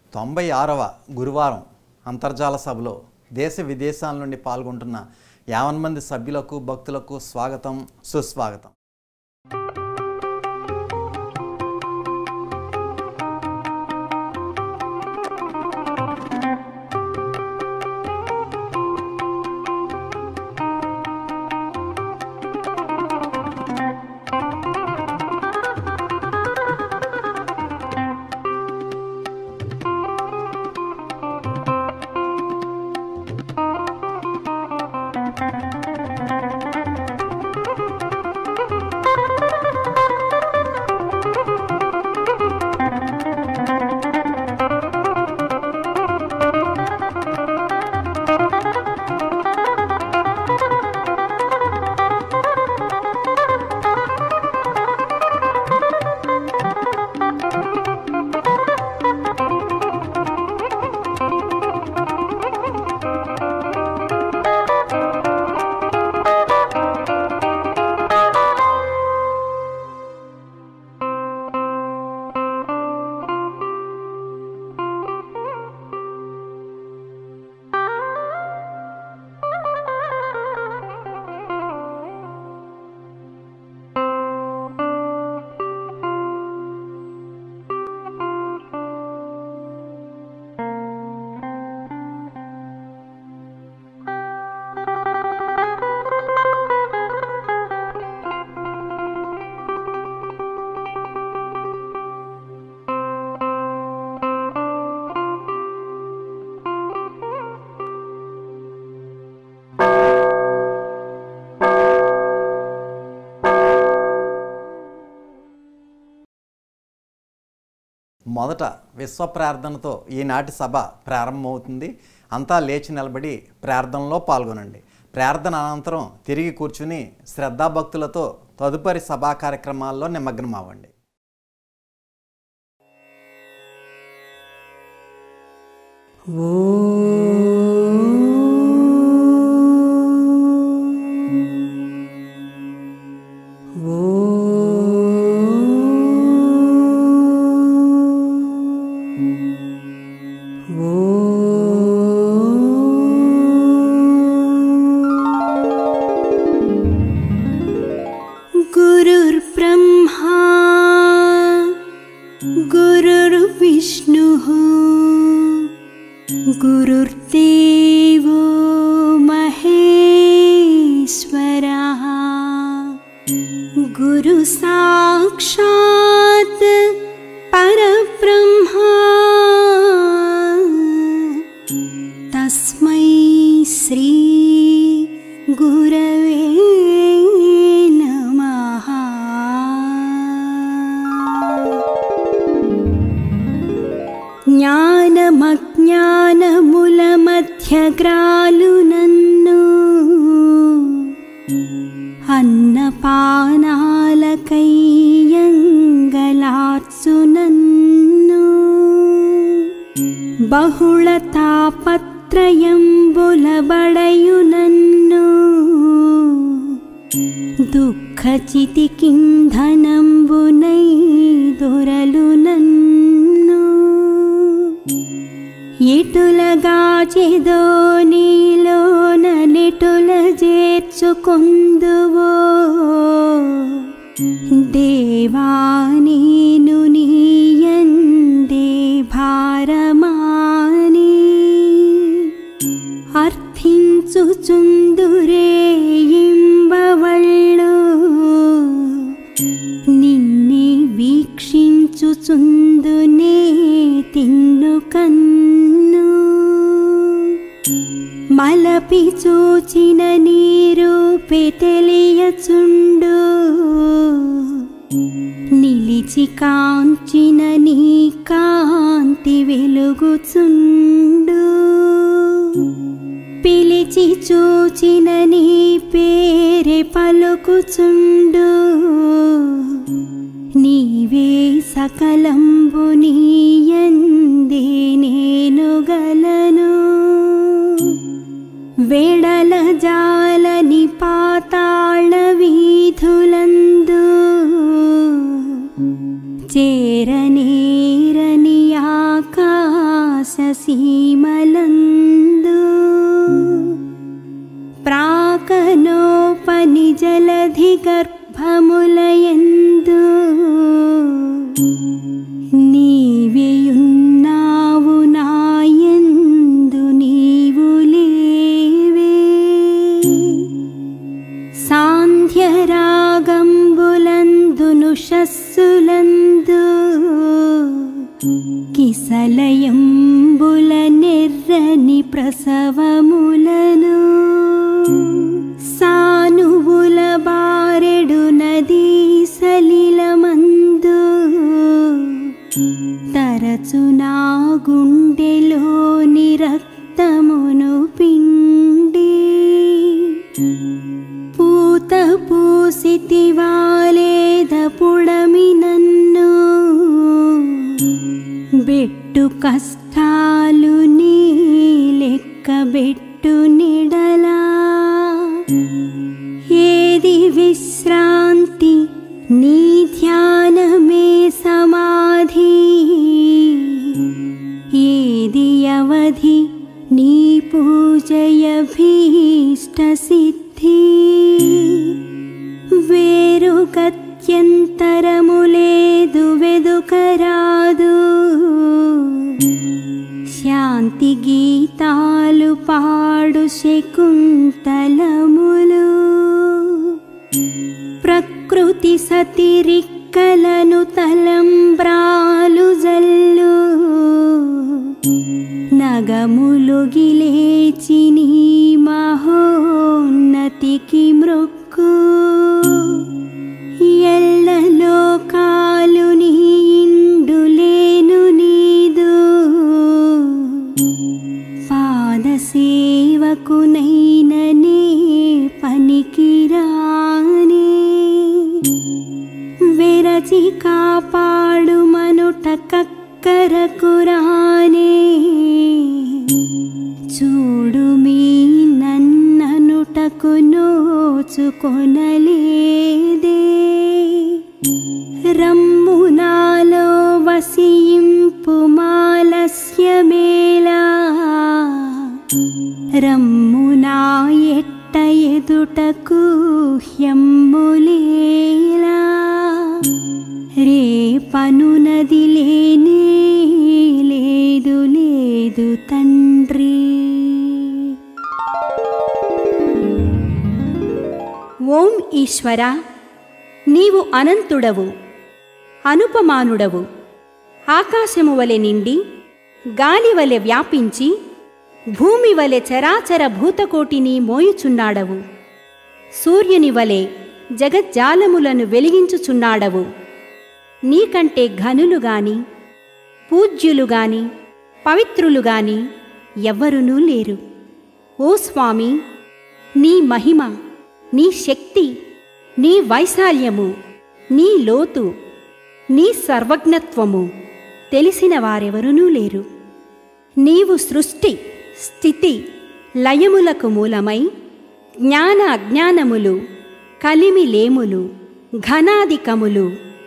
తొంభై ఆరవ గురువారం అంతర్జాల సభలో దేశ విదేశాల నుండి పాల్గొంటున్న యావన్ మంది సభ్యులకు భక్తులకు స్వాగతం సుస్వాగతం మొదట విశ్వ ప్రార్థనతో ఈనాటి సభ ప్రారంభమవుతుంది అంతా లేచి నిలబడి ప్రార్థనలో పాల్గొనండి ప్రార్థన అనంతరం తిరిగి కూర్చుని శ్రద్ధాభక్తులతో తదుపరి సభా కార్యక్రమాల్లో నిమగ్నం అవ్వండి गुरुर्ब्रह्मा गुरुर्विष्णुः गुरुर्देवो महेश्वरः गुरुसाक्षात् परब्रह्मा तस्मै श्री गुरवे नमः జ్ఞానమజ్ఞానములమధ్యగ్రాలు నన్ను అన్నపానాలకయ్యంగలార్చు నన్ను బహుళ తాపత్రయంబులబడయు నన్ను దుఃఖచితికింధనంబునై దొరలు నన్ను ఎటులగా చెదో నీలోన నెటుల చేర్చుకొందువో దేవా నేను నీయందే భారమాని అర్థించుచుందురే ఇంబవళ్ళు నిన్నే వీక్షించుచుందునే తిన్ను కన్ను మలపి చూచిన నీరూపే తెలియచుండు నిలిచి కాంచిన నీ కాంతి వెలుగుచుండు పిలిచి చూచిన నీ పేరే పలుకుచుండు నీవే సకలంబు నీయందే నేను గలను వెడల జాలని పాతాళ వీధులందు చేరనేరని ఆకా సీమలందు ప్రాకనోపని జలధి గర్భములయందు నీవేయున్నావు నాయందు నీవు లేవే సాంధ్యరాగంబులందును షస్సులందు కిసలయంబుల నెర్రని ప్రసవములను సానువుల బారెడు నదీ సలిలమందు తరచునా గుండెలోని రక్తమును పిండి పూత పూసితి వాలేద పుడమి నన్ను బెట్టు కష్టాలు నీ లెక్క బెట్టు నిడలా ఏది విశ్రాంతి నీ ధ్యానమే సమాధి ఏది అవధి నీ పూజయ భీష్ట సిద్ధి వేరు గత్యంతరము లేదు వెదుకరాదు శాంతి గీతాలు పాడు శకుంతలములు ప్రకృతి సతిరిక్కలను తలంబ్రాలు జల్లు నగములు గిలేచి నీ మహోన్నతికి మృక్కు ఎల్ల లోకాలు నీ ఇండులేను నీదు పాద సేవకునైననే పనికిరానే వెరచి కాపాడు మనుట కక్కరకురానే చూడు మీ నన్ననుటకు నోచుకొనలేదే రమ్ము నాలో వసింపు మాలస్యమేలా రమ్ము నా ఎట్ట ఎదుటకు హ్యమ్ములేలా రే పనునది లేనే లేదు లేదు తండ్రి ఓం ఈశ్వర నీవు అనంతుడవు అనుపమానుడవు ఆకాశము వలె నిండి గాలి వలె వ్యాపించి భూమి వలె చరాచర భూతకోటిని మోయుచున్నాడవు సూర్యుని వలె జగజ్జాలములను వెలిగించుచున్నాడవు నీకంటే ఘనులు గాని పూజ్యులు గాని పవిత్రులు గాని ఎవ్వరునూ లేరు ఓ స్వామి నీ మహిమ నీ శక్తి నీ వైశాల్యము నీ లోతు నీ సర్వజ్ఞత్వము తెలిసిన వారెవరునూ లేరు నీవు సృష్టి స్థితి లయములకు మూలమై జ్ఞాన అజ్ఞానములు కలిమి లేములు ఘనాధికములు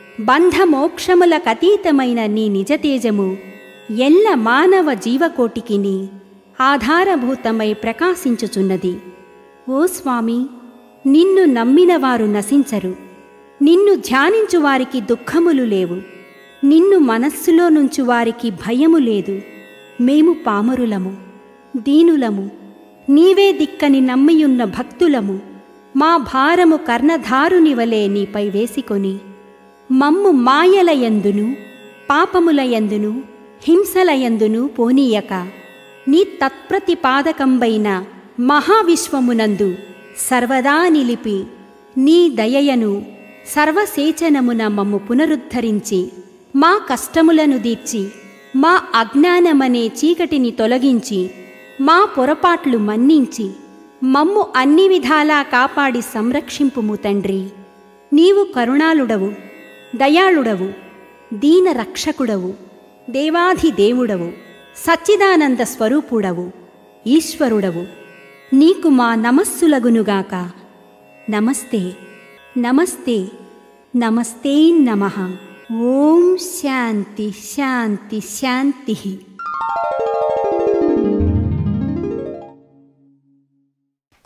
బంధమోక్షములకతీతమైన నీ నిజతేజము ఎల్ల మానవ జీవకోటికిని ఆధారభూతమై ప్రకాశించుచున్నది ఓ స్వామి నిన్ను నమ్మిన వారు నశించరు నిన్ను ధ్యానించు వారికి దుఃఖములు లేవు నిన్ను మనస్సులో నుంచి వారికి భయము లేదు మేము పామరులము దీనులము నీవే దిక్కని నమ్మియున్న భక్తులము మా భారము కర్ణధారుని వలె నీపై వేసికొని మమ్ము మాయలయందును పాపములయందును హింసలయందును పోనీయక నీ తత్ప్రతిపాదకంబైన మహావిశ్వమునందు సర్వదా నిలిపి నీ దయయను సర్వసేచనమున మమ్ము పునరుద్ధరించి మా కష్టములను దీర్చి మా అజ్ఞానమనే చీకటిని తొలగించి మా పొరపాట్లు మన్నించి మమ్ము అన్ని విధాలా కాపాడి సంరక్షింపుము తండ్రి నీవు కరుణాళుడవు దయాళుడవు దీన రక్షకుడవు దేవాధి దేవుడవు సచ్చిదానంద స్వరూపుడవు ఈశ్వరుడవు నీకు మా నమస్సులగునుగాక నమస్తే నమస్తే నమస్తే నమః ఓం శాంతి శాంతి శాంతి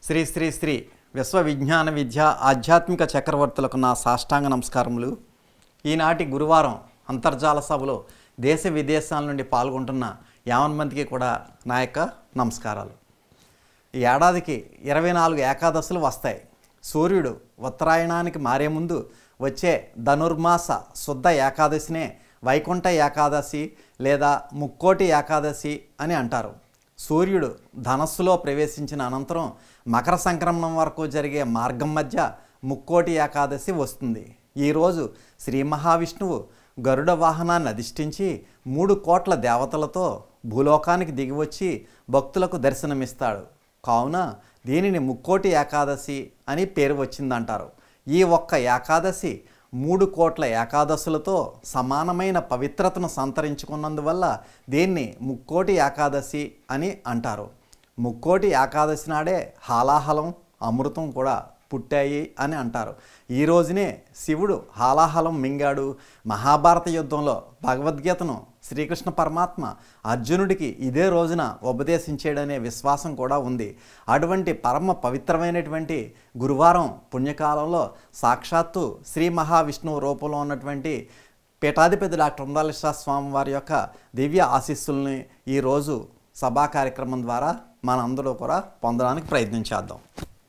శ్రీ శ్రీ శ్రీ విశ్వ విజ్ఞాన విద్య ఆధ్యాత్మిక చక్రవర్తులకు నా సాష్టాంగ నమస్కారములు ఈనాటి గురువారం అంతర్జాల సభలో దేశ విదేశాల నుండి పాల్గొంటున్న యావన్ మందికి కూడా నా యొక్క నమస్కారాలు ఈ ఏడాదికి ఇరవై నాలుగు ఏకాదశులు వస్తాయి సూర్యుడు ఉత్తరాయణానికి మారే ముందు వచ్చే ధనుర్మాస శుద్ధ ఏకాదశినే వైకుంఠ ఏకాదశి లేదా ముక్కోటి ఏకాదశి అని అంటారు సూర్యుడు ధనస్సులో ప్రవేశించిన అనంతరం మకర సంక్రమణం వరకు జరిగే మార్గం మధ్య ముక్కోటి ఏకాదశి వస్తుంది ఈరోజు శ్రీ మహావిష్ణువు గరుడ వాహనాన్ని అధిష్ఠించి మూడు కోట్ల దేవతలతో భూలోకానికి దిగివచ్చి భక్తులకు దర్శనమిస్తాడు కావున దీనిని ముక్కోటి ఏకాదశి అని పేరు వచ్చిందంటారు ఈ ఒక్క ఏకాదశి మూడు కోట్ల ఏకాదశులతో సమానమైన పవిత్రతను సంతరించుకున్నందువల్ల దీన్ని ముక్కోటి ఏకాదశి అని అంటారు ముక్కోటి ఏకాదశి నాడే హాలాహలం అమృతం కూడా పుట్టాయి అని అంటారు ఈ రోజునే శివుడు హాలాహలం మింగాడు మహాభారత యుద్ధంలో భగవద్గీతను శ్రీకృష్ణ పరమాత్మ అర్జునుడికి ఇదే రోజున ఉపదేశించాడనే విశ్వాసం కూడా ఉంది అటువంటి పరమ పవిత్రమైనటువంటి గురువారం పుణ్యకాలంలో సాక్షాత్తు శ్రీ మహావిష్ణువు రూపంలో ఉన్నటువంటి పీఠాధిపతి డాక్టర్ ఉందాలేశ్వర స్వామి వారి యొక్క దివ్య ఆశీస్సుల్ని ఈరోజు సభా కార్యక్రమం ద్వారా మనందరూ కూడా పొందడానికి ప్రయత్నించేద్దాం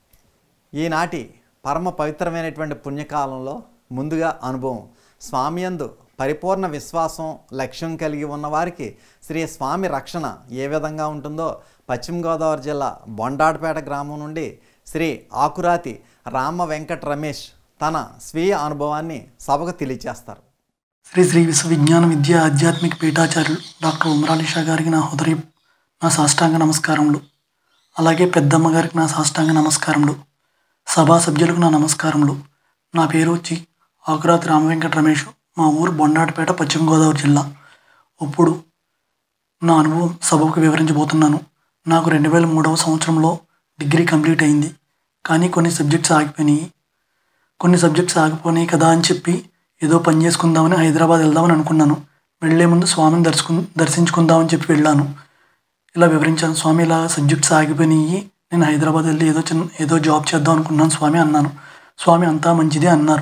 ఈనాటి పరమ పవిత్రమైనటువంటి పుణ్యకాలంలో ముందుగా అనుభవం స్వామియందు పరిపూర్ణ విశ్వాసం లక్ష్యం కలిగి ఉన్నవారికి శ్రీ స్వామి రక్షణ ఏ విధంగా ఉంటుందో పశ్చిమ గోదావరి జిల్లా బొండాడపేట గ్రామం నుండి శ్రీ ఆకురాతి రామ వెంకట రమేష్ తన స్వీయ అనుభవాన్ని సభకు తెలియచేస్తారు శ్రీ శ్రీ విశ్వవిజ్ఞాన విద్య ఆధ్యాత్మిక పీఠాచార్యులు డాక్టర్ ఉమరాలిషా గారికి నా హృదయ నా సాష్టాంగ నమస్కారములు అలాగే పెద్దమ్మ గారికి నా సాష్టాంగ నమస్కారములు సభా సభ్యులకు నా నమస్కారములు నా పేరు వచ్చి ఆకురాతి రామవెంకట రమేష్ మా ఊరు బొండాటపేట పశ్చిమ గోదావరి జిల్లా ఇప్పుడు నా అనుభవం సభకు వివరించబోతున్నాను నాకు రెండు వేల మూడవ సంవత్సరంలో డిగ్రీ కంప్లీట్ అయింది కానీ కొన్ని సబ్జెక్ట్స్ ఆగిపోయినాయి కొన్ని సబ్జెక్ట్స్ ఆగిపోయినాయి కదా అని చెప్పి ఏదో పని చేసుకుందామని హైదరాబాద్ వెళ్దామని అనుకున్నాను వెళ్ళే ముందు స్వామిని దర్శకు దర్శించుకుందామని చెప్పి వెళ్ళాను ఇలా వివరించాను స్వామి ఇలా సబ్జెక్ట్స్ ఆగిపోయినాయి నేను హైదరాబాద్ వెళ్ళి ఏదో చిన్న ఏదో జాబ్ చేద్దాం అనుకున్నాను స్వామి అన్నాను స్వామి అంతా మంచిదే అన్నారు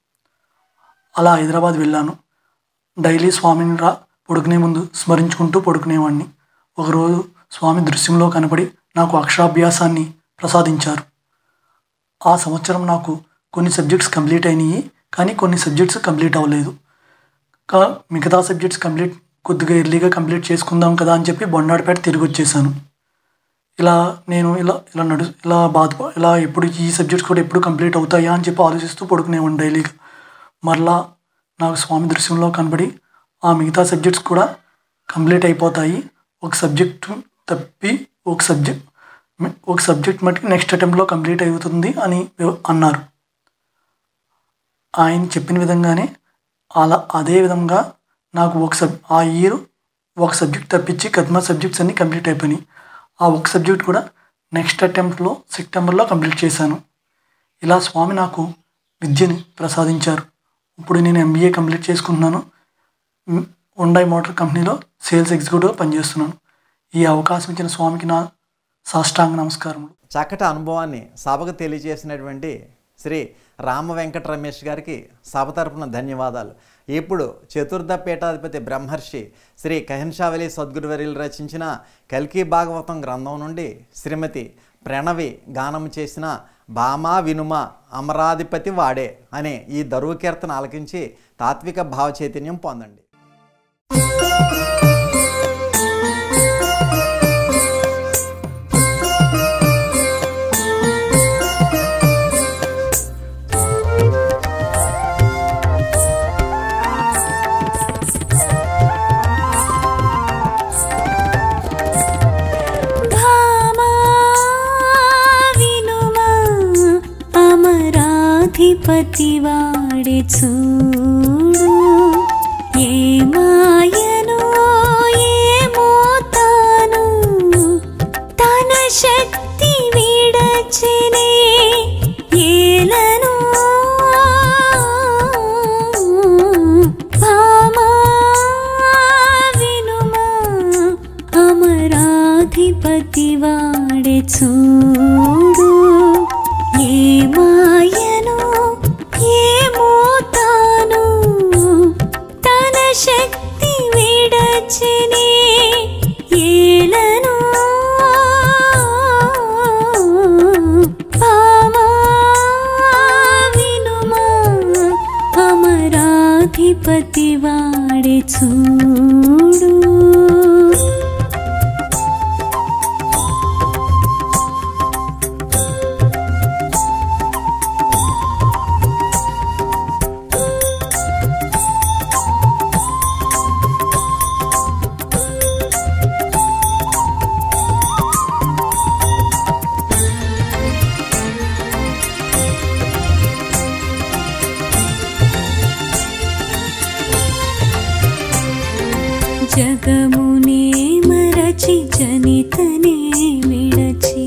అలా హైదరాబాద్ వెళ్ళాను డైలీ స్వామిని రా పడుకునే ముందు స్మరించుకుంటూ పడుకునేవాడిని ఒకరోజు స్వామి దృశ్యంలో కనపడి నాకు అక్షరాభ్యాసాన్ని ప్రసాదించారు ఆ సంవత్సరం నాకు కొన్ని సబ్జెక్ట్స్ కంప్లీట్ అయినాయి కానీ కొన్ని సబ్జెక్ట్స్ కంప్లీట్ అవ్వలేదు కా మిగతా సబ్జెక్ట్స్ కంప్లీట్ కొద్దిగా ఎర్లీగా కంప్లీట్ చేసుకుందాం కదా అని చెప్పి బొండాడిపేట తిరిగి వచ్చేసాను ఇలా నేను ఇలా ఇలా నడు ఇలా బాధ ఇలా ఎప్పుడు ఈ సబ్జెక్ట్స్ కూడా ఎప్పుడు కంప్లీట్ అవుతాయా అని చెప్పి ఆలోచిస్తూ పడుకునేవాడిని డైలీగా మరలా నాకు స్వామి దృశ్యంలో కనబడి ఆ మిగతా సబ్జెక్ట్స్ కూడా కంప్లీట్ అయిపోతాయి ఒక సబ్జెక్ట్ తప్పి ఒక సబ్జెక్ట్ ఒక సబ్జెక్ట్ మటుకు నెక్స్ట్ అటెంప్ట్లో కంప్లీట్ అవుతుంది అని అన్నారు ఆయన చెప్పిన విధంగానే అలా అదే విధంగా నాకు ఒక సబ్ ఆ ఇయర్ ఒక సబ్జెక్ట్ తప్పించి కద్మా సబ్జెక్ట్స్ అన్నీ కంప్లీట్ అయిపోయినాయి ఆ ఒక సబ్జెక్ట్ కూడా నెక్స్ట్ అటెంప్ట్లో సెప్టెంబర్లో కంప్లీట్ చేశాను ఇలా స్వామి నాకు విద్యని ప్రసాదించారు ఇప్పుడు నేను ఎంబీఏ కంప్లీట్ చేసుకుంటున్నాను ఉండాయి మోటార్ కంపెనీలో సేల్స్ ఎగ్జిక్యూటివ్గా పనిచేస్తున్నాను ఈ అవకాశం ఇచ్చిన స్వామికి నా సాష్టాంగ నమస్కారములు చక్కటి అనుభవాన్ని సభకు తెలియజేసినటువంటి శ్రీ రామ వెంకట రమేష్ గారికి సభ తరపున ధన్యవాదాలు ఇప్పుడు చతుర్థ పీఠాధిపతి బ్రహ్మర్షి శ్రీ కహిన్షావలి సద్గురువర్యులు రచించిన కల్కి భాగవతం గ్రంథం నుండి శ్రీమతి ప్రణవి గానం చేసిన భామా వినుమ అమరాధిపతి వాడే అనే ఈ దరువు కీర్తన ఆలకించి తాత్విక భావ చైతన్యం పొందండి భామా వినుమా అమరాధిపతి వాడి చూడు ఏ మాయను ఏమో తాను తన శక్తి విడచినే ఏలను భామా వినుమా అమరా అమరాధిపతి వాడే చూడు ఏ మాయను ఏమో తాను తన శక్తి విడచిని ఏలను పామా వినుమా అమరాధిపతి వాడే చూడు జగమునే మరచి జనితనే విడచి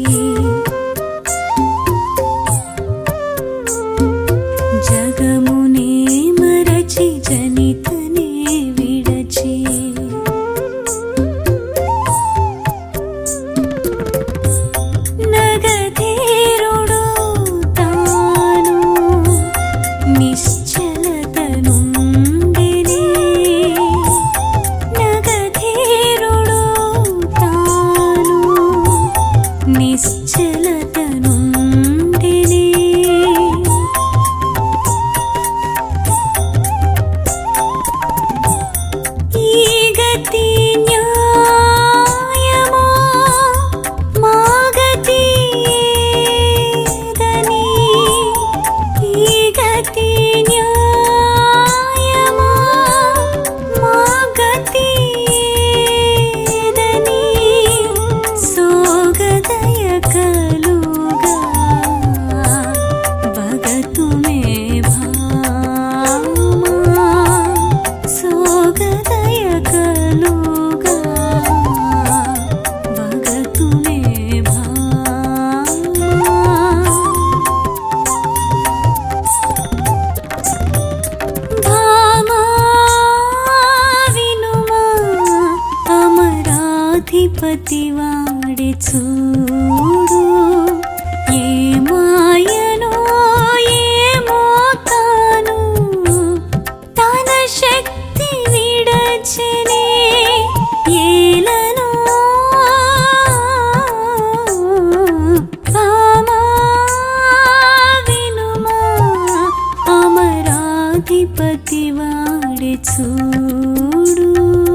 జగమునే మరచి జనితనే విడచి నగధీరుడు తాను నిశ్చలతనుండినే నగధీరుడు తాను నిశ్చలతనుండినే ఈ గతి న్యాయమో మా గతి ఏదని ఈ గతి న్యాయమో మా గతి ఏదని సోగదయ కలుగా భగతుమే భామా సోగదయ కలుగా భగతుమే భామా భామా వినుమా అమరాధిపతి వాడి చూడు ఏ మాయనో ఏమో తాను తన శక్తి విడచనే ఏలను భామా వినుమా అమరాధిపతి వాడి చూడు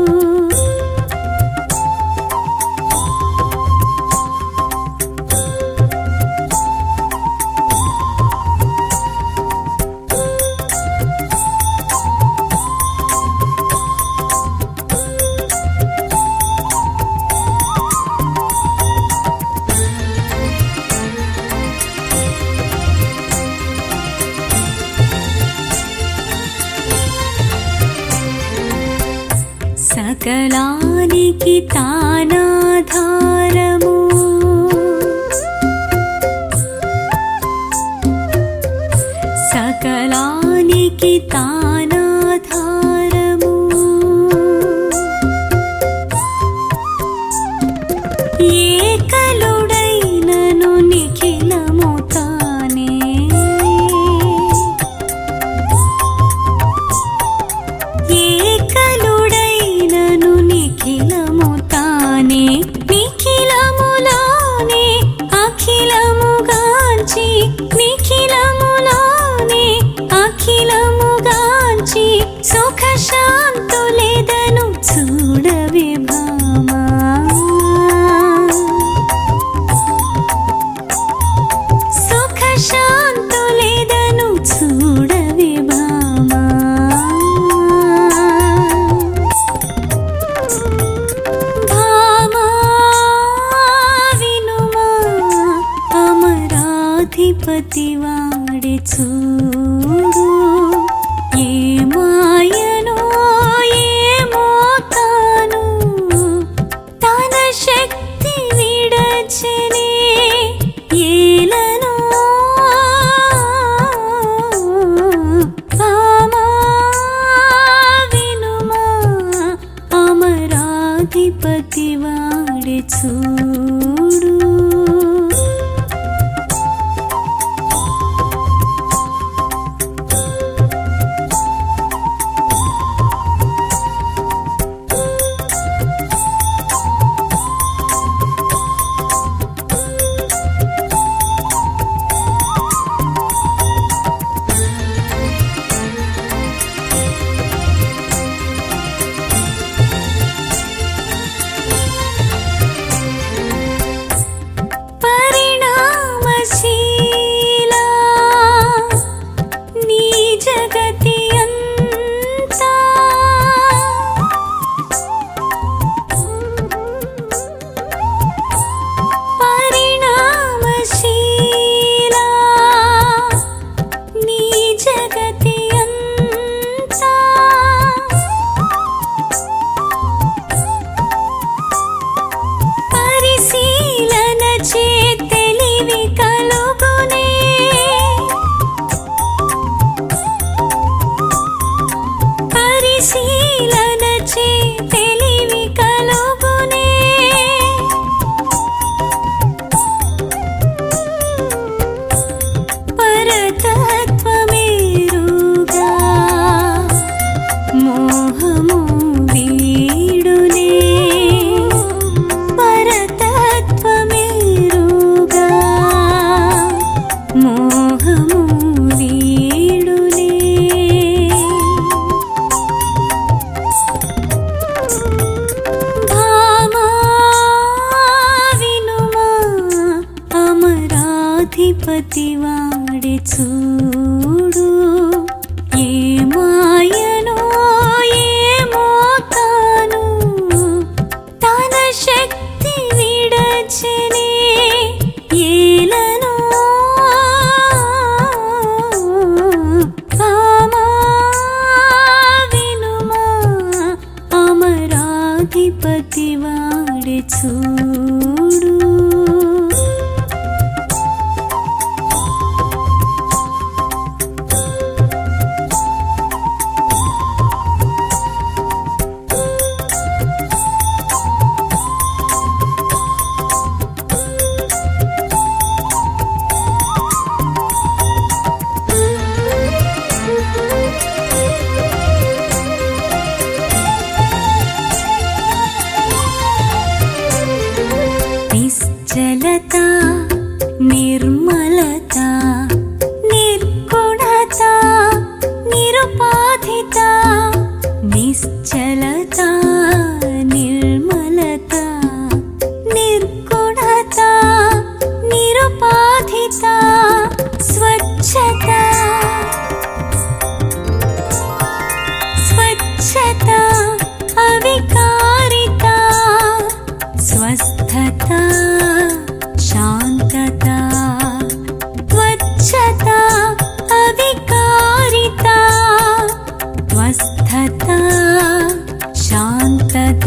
సకలానికి తానాధారము సకలానికి తానాధారము ఏకలుడైనను నిఖిలము తానే ఏకలుడైనను నిఖిలము తానే నిఖిలములానే అఖిలముగాంచి నిఖిలములానే అఖిలముగాంచి సుఖ శాంతులేదను చూడవే భామా సుఖ శాంతులేదను చూడవే భామా భామా వినుమా అమరాధిపతి వాడి చూడు ఏ మాయనో ఏమో తాను తన శక్తి విడచనే ఏలను భామా వినుమా అమరాధిపతి వాడి పతివాడి చూడు పరిణామశీలా నీ జగతి అంతా పరిణామశీలా నీ జగతి అంతా పరిశీలన చే తెలివి కలుగునే పరిశీలన చే తెలివి కలుగునే పరతత్వమేరుగా మోహము వీడునే పరతత్వమేరుగా మోహము వీడునే భామా వినుమా అమరాధిపతి వాడి చూడు ఏ మాయనో ఏమో తాను తన శక్తి విడచనే ఏలను భామా వినుమా అమరాధిపతి వాడి చూడు నిశ్చలత నిర్మలత నిర్గుణత నిరుపాధిత నిశ్చలత నిర్మలత నిర్గుణత నిరుపాధిత స్వచ్ఛత స్వచ్ఛత అవికారిత స్వస్థత శాంతత త్వచ్ఛత అవికారిత స్వస్థత శాంతత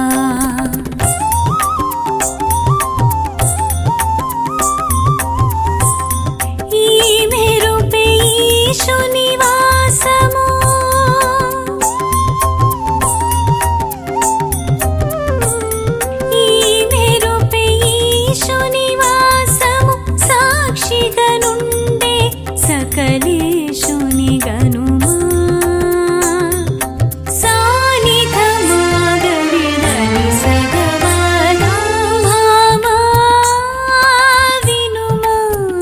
ఈ మెరుపే ఈశు నివాసము ఈ మెరుపే ఈశు నివాసము సాక్షిగా నుండే సకలేశుని గనుమా సానిధమాగరిదని సగవాలా భామా వినుమా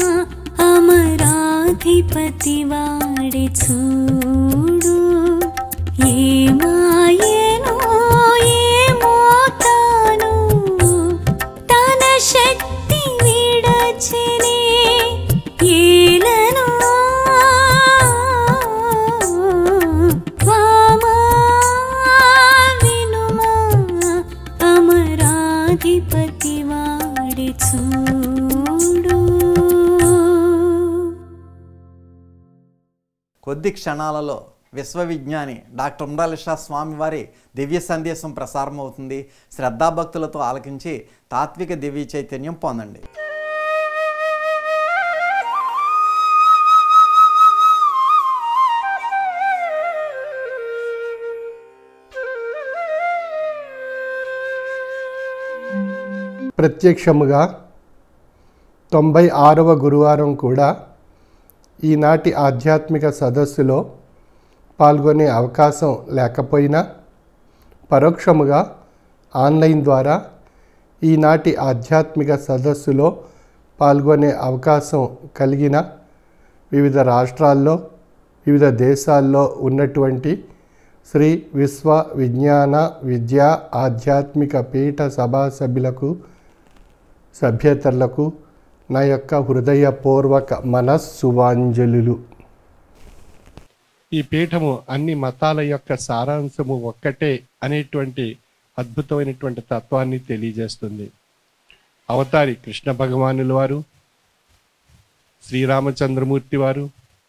అమరాధిపతి వాడి చూడు ఏ మాయనో ఏమో తాను తన శక్తి విడచనే ఏలను వామా వినుమా అమరాధిపతి వాడి చూడు కొద్ది క్షణాలలో విశ్వవిజ్ఞాని డాక్టర్ ఉమ్రాలిషా స్వామి వారి దివ్య సందేశం ప్రసారం అవుతుంది శ్రద్ధాభక్తులతో ఆలకించి తాత్విక దివ్య చైతన్యం పొందండి ఆ ప్రత్యక్షముగా తొంభై ఆరవ గురువారం కూడా ఈనాటి ఆధ్యాత్మిక సదస్సులో పాల్గొనే అవకాశం లేకపోయినా పరోక్షముగా ఆన్లైన్ ద్వారా ఈనాటి ఆధ్యాత్మిక సదస్సులో పాల్గొనే అవకాశం కలిగిన వివిధ రాష్ట్రాల్లో వివిధ దేశాల్లో ఉన్నటువంటి శ్రీ విశ్వ విజ్ఞాన విద్యా ఆధ్యాత్మిక పీఠ సభా సభ్యులకు సభ్యేతరులకు నా యొక్క హృదయపూర్వక మనస్సువాంజలులు ఈ పీఠము అన్ని మతాల యొక్క సారాంశము ఒక్కటే అనేటువంటి అద్భుతమైనటువంటి తత్వాన్ని తెలియజేస్తుంది అవతారి కృష్ణ భగవానుల వారు శ్రీరామచంద్రమూర్తి వారు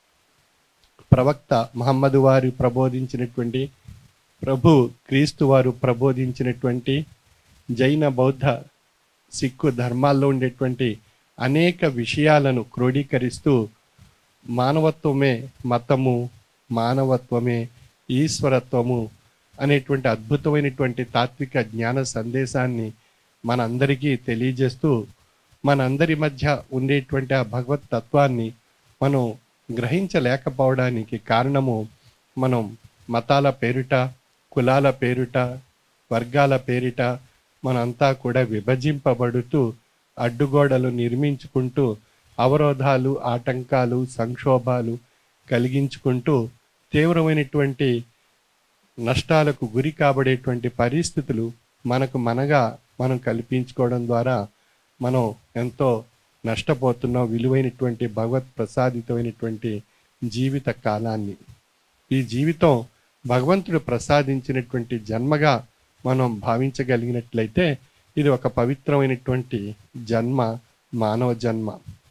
ప్రవక్త మహమ్మద్ వారు ప్రబోధించినటువంటి ప్రభు క్రీస్తు వారు ప్రబోధించినటువంటి జైన బౌద్ధ సిక్కు ధర్మాల్లో ఉండేటువంటి అనేక విషయాలను క్రోడీకరిస్తూ మానవత్వమే మతము మానవత్వమే ఈశ్వరత్వము అనేటువంటి అద్భుతమైనటువంటి తాత్విక జ్ఞాన సందేశాన్ని మనందరికీ తెలియజేస్తూ మనందరి మధ్య ఉండేటువంటి ఆ భగవత్ తత్వాన్ని మనం గ్రహించలేకపోవడానికి కారణము మనం మతాల పేరిట కులాల పేరిట వర్గాల పేరిట మనంతా కూడా విభజింపబడుతూ అడ్డుగోడలు నిర్మించుకుంటూ అవరోధాలు ఆటంకాలు సంక్షోభాలు కలిగించుకుంటూ తీవ్రమైనటువంటి నష్టాలకు గురి కాబడేటువంటి పరిస్థితులు మనకు మనగా మనం కల్పించుకోవడం ద్వారా మనం ఎంతో నష్టపోతున్నాం విలువైనటువంటి భగవత్ ప్రసాదితమైనటువంటి జీవిత కాలాన్ని ఈ జీవితం భగవంతుడు ప్రసాదించినటువంటి జన్మగా మనం భావించగలిగినట్లయితే ఇది ఒక పవిత్రమైనటువంటి జన్మ మానవ జన్మ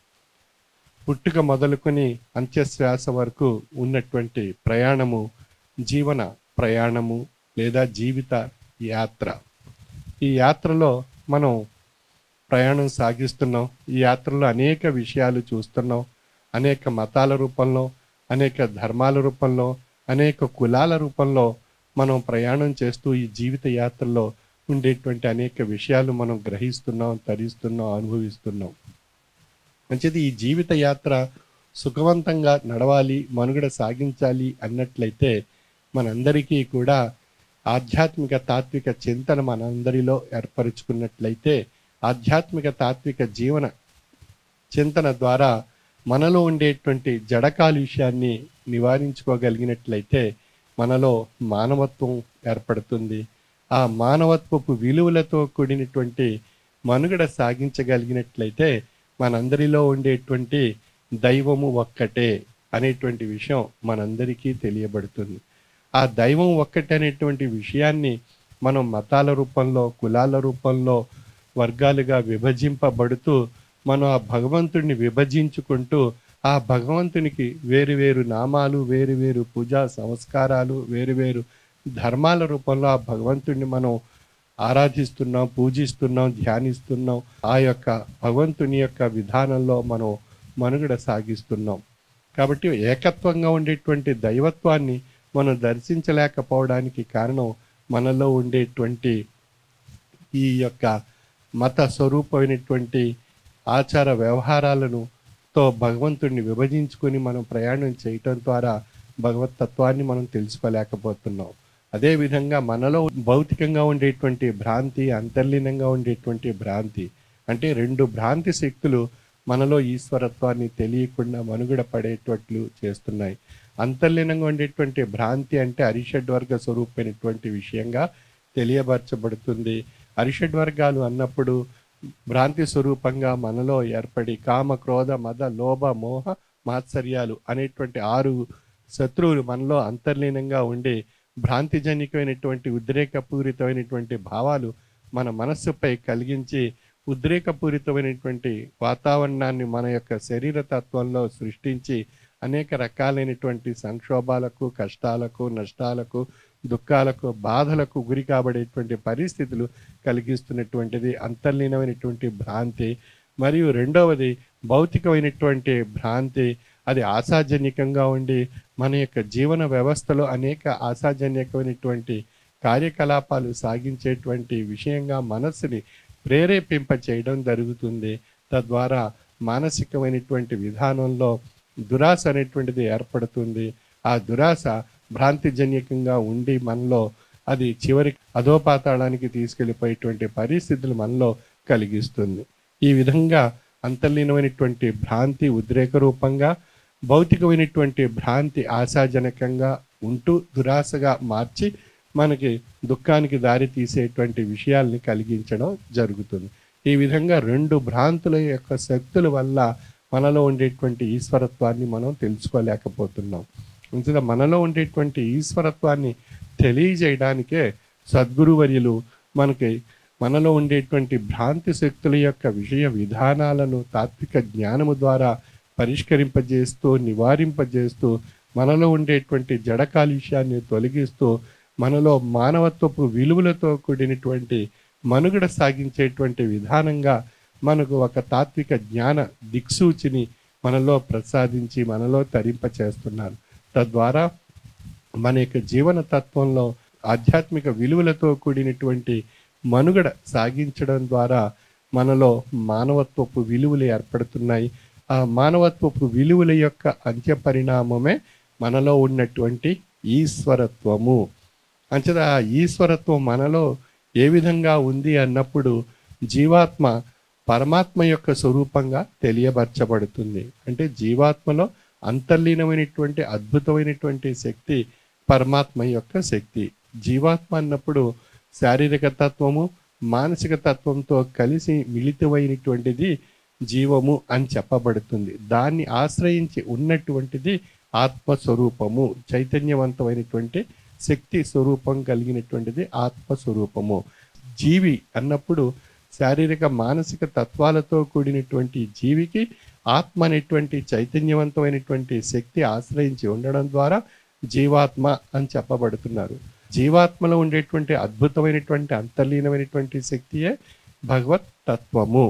పుట్టుక మొదలుకొని అంత్యశ్వాస వరకు ఉన్నటువంటి ప్రయాణము జీవన ప్రయాణము లేదా జీవిత యాత్ర ఈ యాత్రలో మనం ప్రయాణం సాగిస్తున్నాం ఈ యాత్రలో అనేక విషయాలు చూస్తున్నాం అనేక మతాల రూపంలో అనేక ధర్మాల రూపంలో అనేక కులాల రూపంలో మనం ప్రయాణం చేస్తూ ఈ జీవిత యాత్రలో ఉండేటువంటి అనేక విషయాలు మనం గ్రహిస్తున్నాం తరిస్తున్నాం అనుభవిస్తున్నాం మంచిది ఈ జీవిత యాత్ర సుఖవంతంగా నడవాలి మనుగడ సాగించాలి అన్నట్లయితే మనందరికీ కూడా ఆధ్యాత్మిక తాత్విక చింతన మనందరిలో ఏర్పరచుకున్నట్లయితే ఆధ్యాత్మిక తాత్విక జీవన చింతన ద్వారా మనలో ఉండేటువంటి జడ కాలుష్యాన్ని నివారించుకోగలిగినట్లయితే మనలో మానవత్వం ఏర్పడుతుంది ఆ మానవత్వపు విలువలతో కూడినటువంటి మనుగడ సాగించగలిగినట్లయితే మనందరిలో ఉండేటువంటి దైవము ఒక్కటే అనేటువంటి విషయం మనందరికీ తెలియబడుతుంది ఆ దైవం ఒక్కటే అనేటువంటి విషయాన్ని మనం మతాల రూపంలో కులాల రూపంలో వర్గాలుగా విభజింపబడుతూ మనం ఆ భగవంతుడిని విభజించుకుంటూ ఆ భగవంతునికి వేరు వేరు నామాలు వేరు వేరు పూజా సంస్కారాలు వేరు వేరు ధర్మాల రూపంలో ఆ భగవంతుడిని మనం ఆరాధిస్తున్నాం పూజిస్తున్నాం ధ్యానిస్తున్నాం ఆ యొక్క భగవంతుని యొక్క విధానంలో మనం మనుగడ సాగిస్తున్నాం కాబట్టి ఏకత్వంగా ఉండేటువంటి దైవత్వాన్ని మనం దర్శించలేకపోవడానికి కారణం మనలో ఉండేటువంటి ఈ యొక్క మత స్వరూపమైనటువంటి ఆచార వ్యవహారాలను తో భగవంతుడిని విభజించుకొని మనం ప్రయాణం చేయటం ద్వారా భగవత్ తత్వాన్ని మనం తెలుసుకోలేకపోతున్నాం అదేవిధంగా మనలో భౌతికంగా ఉండేటువంటి భ్రాంతి అంతర్లీనంగా ఉండేటువంటి భ్రాంతి అంటే రెండు భ్రాంతి శక్తులు మనలో ఈశ్వరత్వాన్ని తెలియకుండా మనుగడ పడేటట్లు చేస్తున్నాయి అంతర్లీనంగా ఉండేటువంటి భ్రాంతి అంటే అరిషడ్ వర్గ స్వరూపమైనటువంటి విషయంగా తెలియబరచబడుతుంది అరిషడ్ వర్గాలు అన్నప్పుడు భ్రాంతి స్వరూపంగా మనలో ఏర్పడి కామ క్రోధ మద లోభ మోహ మాత్సర్యాలు అనేటువంటి ఆరు శత్రువులు మనలో అంతర్లీనంగా ఉండి భ్రాంతిజనికమైనటువంటి ఉద్రేకపూరితమైనటువంటి భావాలు మన మనస్సుపై కలిగించి ఉద్రేకపూరితమైనటువంటి వాతావరణాన్ని మన యొక్క శరీర తత్వంలో సృష్టించి అనేక రకాలైనటువంటి సంక్షోభాలకు కష్టాలకు నష్టాలకు దుఃఖాలకు బాధలకు గురి కాబడేటువంటి పరిస్థితులు కలిగిస్తున్నటువంటిది అంతర్లీనమైనటువంటి భ్రాంతి మరియు రెండవది భౌతికమైనటువంటి భ్రాంతి అది ఆశాజన్యకంగా ఉండి మన యొక్క జీవన వ్యవస్థలో అనేక ఆశాజన్యకమైనటువంటి కార్యకలాపాలు సాగించేటువంటి విషయంగా మనస్సుని ప్రేరేపింప చేయడం జరుగుతుంది తద్వారా మానసికమైనటువంటి విధానంలో దురాశ అనేటువంటిది ఏర్పడుతుంది ఆ దురాశ భ్రాంతిజన్యకంగా ఉండి మనలో అది చివరి అధోపాతాళానికి తీసుకెళ్ళిపోయేటువంటి పరిస్థితులు మనలో కలిగిస్తుంది ఈ విధంగా అంతర్లీనమైనటువంటి భ్రాంతి ఉద్రేక రూపంగా భౌతికమైనటువంటి భ్రాంతి ఆశాజనకంగా ఉంటూ దురాశగా మార్చి మనకి దుఃఖానికి దారి తీసేటువంటి విషయాల్ని కలిగించడం జరుగుతుంది ఈ విధంగా రెండు భ్రాంతుల యొక్క శక్తుల వల్ల మనలో ఉండేటువంటి ఈశ్వరత్వాన్ని మనం తెలుసుకోలేకపోతున్నాం ఇంతగా మనలో ఉండేటువంటి ఈశ్వరత్వాన్ని తెలియజేయడానికే సద్గురువర్యులు మనకి మనలో ఉండేటువంటి భ్రాంతి శక్తుల యొక్క విషయ విధానాలను తాత్విక జ్ఞానము ద్వారా పరిష్కరింపజేస్తూ నివారింపజేస్తూ మనలో ఉండేటువంటి జడ కాలుష్యాన్ని తొలగిస్తూ మనలో మానవత్వపు విలువలతో కూడినటువంటి మనుగడ సాగించేటువంటి విధానంగా మనకు ఒక తాత్విక జ్ఞాన దిక్సూచిని మనలో ప్రసాదించి మనలో తరింపచేస్తున్నారు తద్వారా మన యొక్క జీవన తత్వంలో ఆధ్యాత్మిక విలువలతో కూడినటువంటి మనుగడ సాగించడం ద్వారా మనలో మానవత్వపు విలువలు ఏర్పడుతున్నాయి ఆ మానవత్వపు విలువల యొక్క అంత్య పరిణామమే మనలో ఉన్నటువంటి ఈశ్వరత్వము అంచేత ఆ ఈశ్వరత్వం మనలో ఏ విధంగా ఉంది అన్నప్పుడు జీవాత్మ పరమాత్మ యొక్క స్వరూపంగా తెలియబరచబడుతుంది అంటే జీవాత్మలో అంతర్లీనమైనటువంటి అద్భుతమైనటువంటి శక్తి పరమాత్మ యొక్క శక్తి జీవాత్మ అన్నప్పుడు శారీరక తత్వము మానసిక తత్వంతో కలిసి మిళితమైనటువంటిది జీవము అని చెప్పబడుతుంది దాన్ని ఆశ్రయించి ఉన్నటువంటిది ఆత్మస్వరూపము చైతన్యవంతమైనటువంటి శక్తి స్వరూపం కలిగినటువంటిది ఆత్మస్వరూపము జీవి అన్నప్పుడు శారీరక మానసిక తత్వాలతో కూడినటువంటి జీవికి ఆత్మ అనేటువంటి చైతన్యవంతమైనటువంటి శక్తి ఆశ్రయించి ఉండడం ద్వారా జీవాత్మ అని చెప్పబడుతున్నారు జీవాత్మలో ఉండేటువంటి అద్భుతమైనటువంటి అంతర్లీనమైనటువంటి శక్తియే భగవత్ తత్వము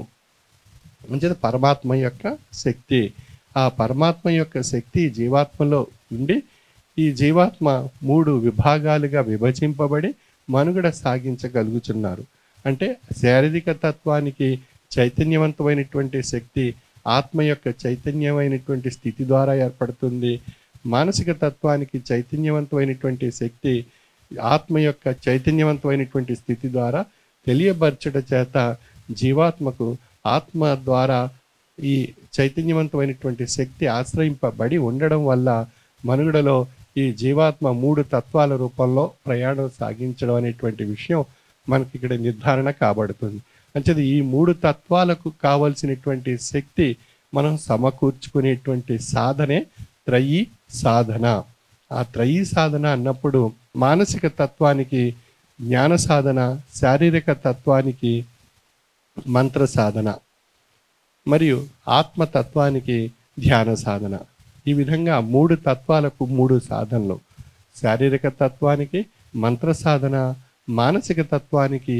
మంచిది పరమాత్మ యొక్క శక్తి ఆ పరమాత్మ యొక్క శక్తి జీవాత్మలో ఉండి ఈ జీవాత్మ మూడు విభాగాలుగా విభజింపబడి మనుగడ సాగించగలుగుతున్నారు అంటే శారీరక తత్వానికి చైతన్యవంతమైనటువంటి శక్తి ఆత్మ యొక్క చైతన్యమైనటువంటి స్థితి ద్వారా ఏర్పడుతుంది మానసిక తత్వానికి చైతన్యవంతమైనటువంటి శక్తి ఆత్మ యొక్క చైతన్యవంతమైనటువంటి స్థితి ద్వారా తెలియబరచట చేత జీవాత్మకు ఆత్మ ద్వారా ఈ చైతన్యవంతమైనటువంటి శక్తి ఆశ్రయింపబడి ఉండడం వల్ల మనుగడలో ఈ జీవాత్మ మూడు తత్వాల రూపంలో ప్రయాణం సాగించడం అనేటువంటి విషయం మనకి ఇక్కడ నిర్ధారణ కాబడుతుంది అంటే ఈ మూడు తత్వాలకు కావలసినటువంటి శక్తి మనం సమకూర్చుకునేటువంటి సాధనే త్రయీ సాధన ఆ త్రయీ సాధన అన్నప్పుడు మానసిక తత్వానికి జ్ఞాన సాధన శారీరక తత్వానికి మంత్ర సాధన మరియు ఆత్మతత్వానికి ధ్యాన సాధన ఈ విధంగా మూడు తత్వాలకు మూడు సాధనలు శారీరక తత్వానికి మంత్ర సాధన మానసిక తత్వానికి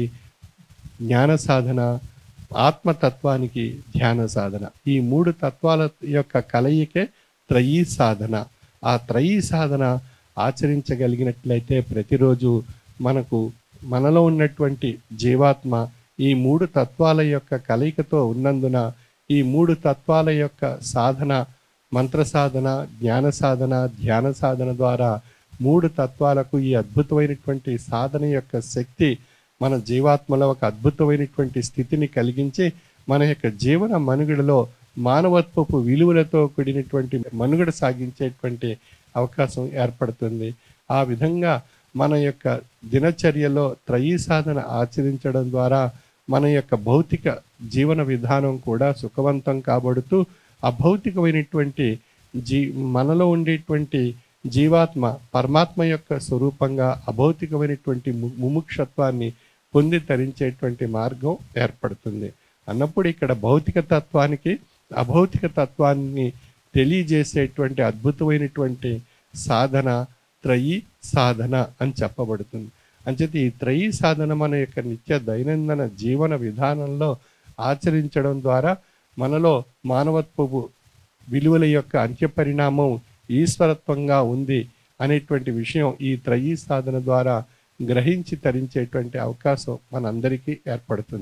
జ్ఞాన సాధన ఆత్మతత్వానికి ధ్యాన సాధన ఈ మూడు తత్వాల యొక్క కలయికే త్రయీ సాధన ఆ త్రయీ సాధన ఆచరించగలిగినట్లయితే ప్రతిరోజు మనకు మనలో ఉన్నటువంటి జీవాత్మ ఈ మూడు తత్వాల యొక్క కలయికతో ఉన్నందున ఈ మూడు తత్వాల యొక్క సాధన మంత్ర సాధన జ్ఞాన సాధన ధ్యాన సాధన ద్వారా మూడు తత్వాలకు ఈ అద్భుతమైనటువంటి సాధన యొక్క శక్తి మన జీవాత్మలో ఒక అద్భుతమైనటువంటి స్థితిని కలిగించి మన యొక్క జీవన మనుగడలో మానవత్వపు విలువలతో కూడినటువంటి మనుగడ సాగించేటువంటి అవకాశం ఏర్పడుతుంది ఆ విధంగా మన యొక్క దినచర్యలో త్రయీ సాధన ఆచరించడం ద్వారా మన యొక్క భౌతిక జీవన విధానం కూడా సుఖవంతం కాబడుతూ అభౌతికమైనటువంటి జీ మనలో ఉండేటువంటి జీవాత్మ పరమాత్మ యొక్క స్వరూపంగా అభౌతికమైనటువంటి ము- ముముక్షత్వాన్ని పొంది తరించేటువంటి మార్గం ఏర్పడుతుంది అన్నప్పుడు ఇక్కడ భౌతిక తత్వానికి అభౌతిక తత్వాన్ని తెలియజేసేటువంటి అద్భుతమైనటువంటి సాధన త్రయీ సాధన అని చెప్పబడుతుంది అంచేత ఈ త్రయీ సాధన మన యొక్క నిత్య దైనందిన జీవన విధానంలో ఆచరించడం ద్వారా మనలో మానవత్వపు విలువల యొక్క అంత్య పరిణామం ఈశ్వరత్వంగా ఉంది అనేటువంటి విషయం ఈ త్రయీ సాధన ద్వారా గ్రహించి తరించేటువంటి అవకాశం మనందరికీ ఏర్పడుతుంది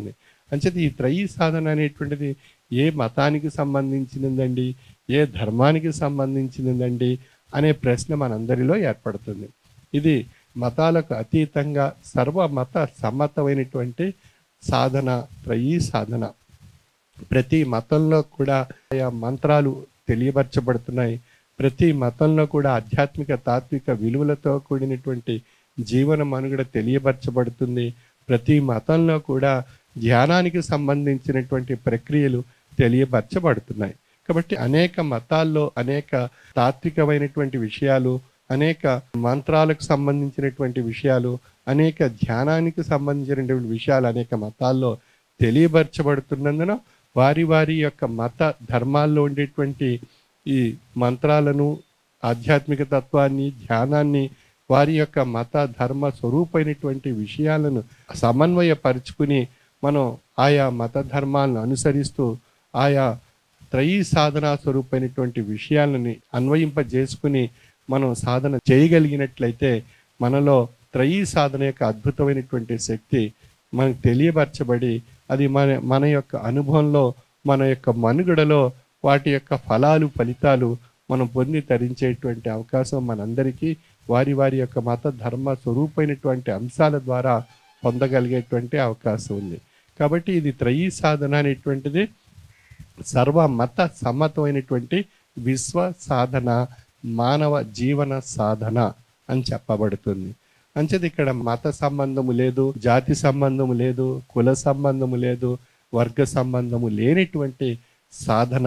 అంచేది ఈ త్రయీ సాధన అనేటువంటిది ఏ మతానికి సంబంధించినదండి ఏ ధర్మానికి సంబంధించినదండి అనే ప్రశ్న మనందరిలో ఏర్పడుతుంది ఇది మతాలకు అతీతంగా సర్వమత సమ్మతమైనటువంటి సాధన త్రయీ సాధన ప్రతి మతంలో కూడా ఆయా మంత్రాలు తెలియపరచబడుతున్నాయి ప్రతి మతంలో కూడా ఆధ్యాత్మిక తాత్విక విలువలతో కూడినటువంటి జీవన మనుగడ తెలియపరచబడుతుంది ప్రతి మతంలో కూడా ధ్యానానికి సంబంధించినటువంటి ప్రక్రియలు తెలియపరచబడుతున్నాయి కాబట్టి అనేక మతాల్లో అనేక తాత్వికమైనటువంటి విషయాలు అనేక మంత్రాలకు సంబంధించినటువంటి విషయాలు అనేక ధ్యానానికి సంబంధించినటువంటి విషయాలు అనేక మతాల్లో తెలియపరచబడుతున్నందున వారి వారి యొక్క మత ధర్మాల్లో ఉండేటువంటి ఈ మంత్రాలను ఆధ్యాత్మిక తత్వాన్ని ధ్యానాన్ని వారి యొక్క మత ధర్మ స్వరూపమైనటువంటి విషయాలను సమన్వయపరుచుకుని మనం ఆయా మత ధర్మాలను అనుసరిస్తూ ఆయా త్రయీ సాధనా స్వరూపమైనటువంటి విషయాలని అన్వయింపజేసుకుని మనం సాధన చేయగలిగినట్లయితే మనలో త్రయీ సాధన యొక్క అద్భుతమైనటువంటి శక్తి మనకు తెలియపరచబడి అది మన మన యొక్క అనుభవంలో మన యొక్క మనుగడలో వాటి యొక్క ఫలాలు ఫలితాలు మనం పొంది తరించేటువంటి అవకాశం మనందరికీ వారి వారి యొక్క మత ధర్మ స్వరూపమైనటువంటి అంశాల ద్వారా పొందగలిగేటువంటి అవకాశం ఉంది కాబట్టి ఇది త్రయీ సాధన అనేటువంటిది సర్వ మత సమ్మతమైనటువంటి విశ్వ సాధన మానవ జీవన సాధన అని చెప్పబడుతుంది అంచేది ఇక్కడ మత సంబంధము లేదు జాతి సంబంధము లేదు కుల సంబంధము లేదు వర్గ సంబంధము లేనటువంటి సాధన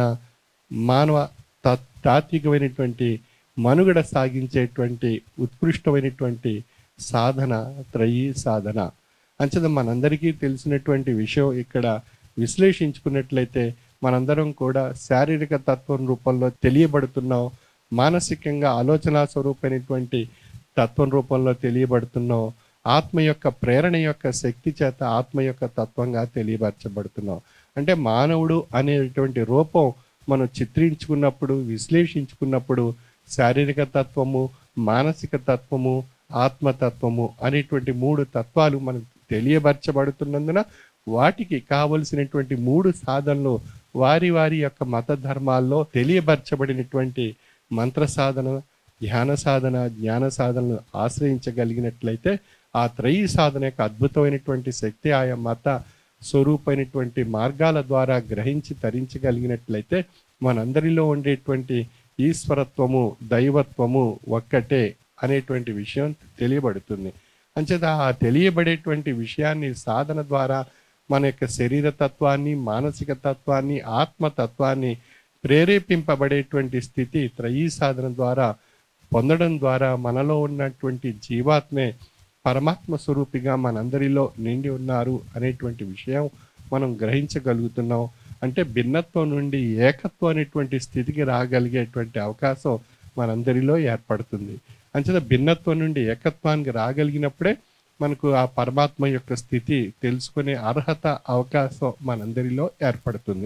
మానవ తా- తాత్వికమైనటువంటి మనుగడ సాగించేటువంటి ఉత్కృష్టమైనటువంటి సాధన త్రయీ సాధన అంచేత మనందరికీ తెలిసినటువంటి విషయం ఇక్కడ విశ్లేషించుకున్నట్లయితే మనందరం కూడా శారీరక తత్వం రూపంలో తెలియబడుతున్నాం మానసికంగా ఆలోచన స్వరూపమైనటువంటి తత్వం రూపంలో తెలియబడుతున్నాం ఆత్మ యొక్క ప్రేరణ యొక్క శక్తి చేత ఆత్మ యొక్క తత్వంగా తెలియపరచబడుతున్నాం అంటే మానవుడు అనేటువంటి రూపం మనం చిత్రించుకున్నప్పుడు విశ్లేషించుకున్నప్పుడు శారీరక తత్వము మానసిక తత్వము ఆత్మతత్వము అనేటువంటి మూడు తత్వాలు మనకు తెలియపరచబడుతున్నందున వాటికి కావలసినటువంటి మూడు సాధనలు వారి వారి యొక్క మత ధర్మాల్లో తెలియపరచబడినటువంటి మంత్ర సాధన ధ్యాన సాధన జ్ఞాన సాధనలు ఆశ్రయించగలిగినట్లయితే ఆ త్రయీ సాధన యొక్క అద్భుతమైనటువంటి శక్తి ఆయా మత స్వరూపమైనటువంటి మార్గాల ద్వారా గ్రహించి తరించగలిగినట్లయితే మనందరిలో ఉండేటువంటి ఈశ్వరత్వము దైవత్వము ఒక్కటే అనేటువంటి విషయం తెలియబడుతుంది అంచేత ఆ తెలియబడేటువంటి విషయాన్ని సాధన ద్వారా మన యొక్క శరీర తత్వాన్ని మానసిక తత్వాన్ని ఆత్మతత్వాన్ని ప్రేరేపింపబడేటువంటి స్థితి త్రయీ సాధన ద్వారా పొందడం ద్వారా మనలో ఉన్నటువంటి జీవాత్మే పరమాత్మ స్వరూపిగా మనందరిలో నిండి ఉన్నారు అనేటువంటి విషయం మనం గ్రహించగలుగుతున్నాం అంటే భిన్నత్వం నుండి ఏకత్వం అనేటువంటి స్థితికి రాగలిగేటువంటి అవకాశం మనందరిలో ఏర్పడుతుంది అంచేత భిన్నత్వం నుండి ఏకత్వానికి రాగలిగినప్పుడే మనకు ఆ పరమాత్మ యొక్క స్థితి తెలుసుకునే అర్హత అవకాశం మనందరిలో ఏర్పడుతుంది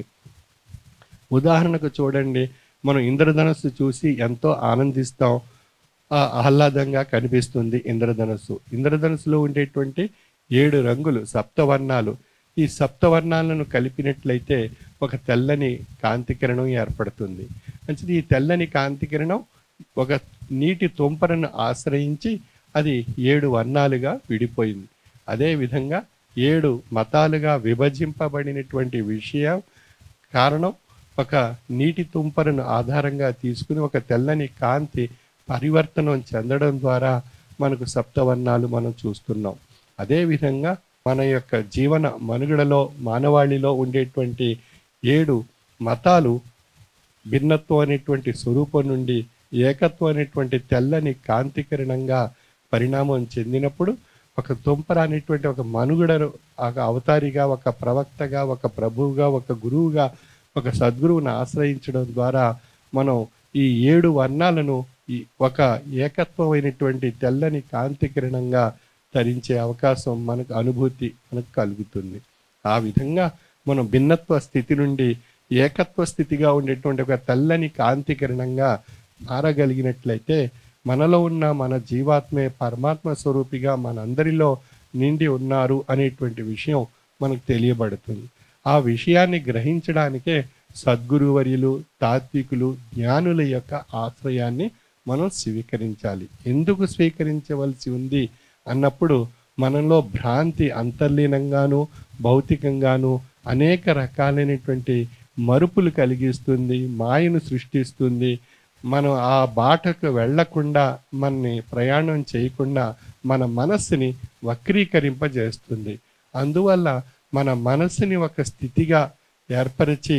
ఉదాహరణకు చూడండి మనం ఇంద్రధనస్సు చూసి ఎంతో ఆనందిస్తాం ఆ ఆహ్లాదంగా కనిపిస్తుంది ఇంద్రధనస్సు ఇంద్రధనస్సులో ఉండేటువంటి ఏడు రంగులు సప్తవర్ణాలు ఈ సప్తవర్ణాలను కలిపినట్లయితే ఒక తెల్లని కాంతికిరణం ఏర్పడుతుంది మంచిది ఈ తెల్లని కాంతికిరణం ఒక నీటి తుంపరను ఆశ్రయించి అది ఏడు వర్ణాలుగా విడిపోయింది అదేవిధంగా ఏడు మతాలుగా విభజింపబడినటువంటి విషయం కారణం ఒక నీటి తుంపరను ఆధారంగా తీసుకుని ఒక తెల్లని కాంతి పరివర్తనం చెందడం ద్వారా మనకు సప్తవర్ణాలు మనం చూస్తున్నాం అదేవిధంగా మన యొక్క జీవన మనుగడలో మానవాళిలో ఉండేటువంటి ఏడు మతాలు భిన్నత్వం అనేటువంటి స్వరూపం నుండి ఏకత్వం అనేటువంటి తెల్లని కాంతికరణంగా పరిణామం చెందినప్పుడు ఒక తుంపర అనేటువంటి ఒక మనుగడను ఒక అవతారిగా ఒక ప్రవక్తగా ఒక ప్రభువుగా ఒక గురువుగా ఒక సద్గురువుని ఆశ్రయించడం ద్వారా మనం ఈ ఏడు వర్ణాలను ఈ ఒక ఏకత్వమైనటువంటి తెల్లని కాంతి కిరణంగా ధరించే అవకాశం మనకు అనుభూతి మనకు కలుగుతుంది ఆ విధంగా మనం భిన్నత్వ స్థితి నుండి ఏకత్వ స్థితిగా ఉండేటువంటి ఒక తెల్లని కాంతి కిరణంగా మారగలిగినట్లయితే మనలో ఉన్న మన జీవాత్మే పరమాత్మ స్వరూపిగా మనందరిలో నిండి ఉన్నారు అనేటువంటి విషయం మనకు తెలియబడుతుంది ఆ విషయాన్ని గ్రహించడానికే సద్గురువర్యులు తాత్వికులు జ్ఞానుల యొక్క ఆశ్రయాన్ని మనం స్వీకరించాలి ఎందుకు స్వీకరించవలసి ఉంది అన్నప్పుడు మనలో భ్రాంతి అంతర్లీనంగాను భౌతికంగాను అనేక రకాలైనటువంటి మరుపులు కలిగిస్తుంది మాయను సృష్టిస్తుంది మనం ఆ బాటకు వెళ్లకుండా మనని ప్రయాణం చేయకుండా మన మనస్సుని వక్రీకరింపజేస్తుంది అందువల్ల మన మనస్సుని ఒక స్థితిగా ఏర్పరిచి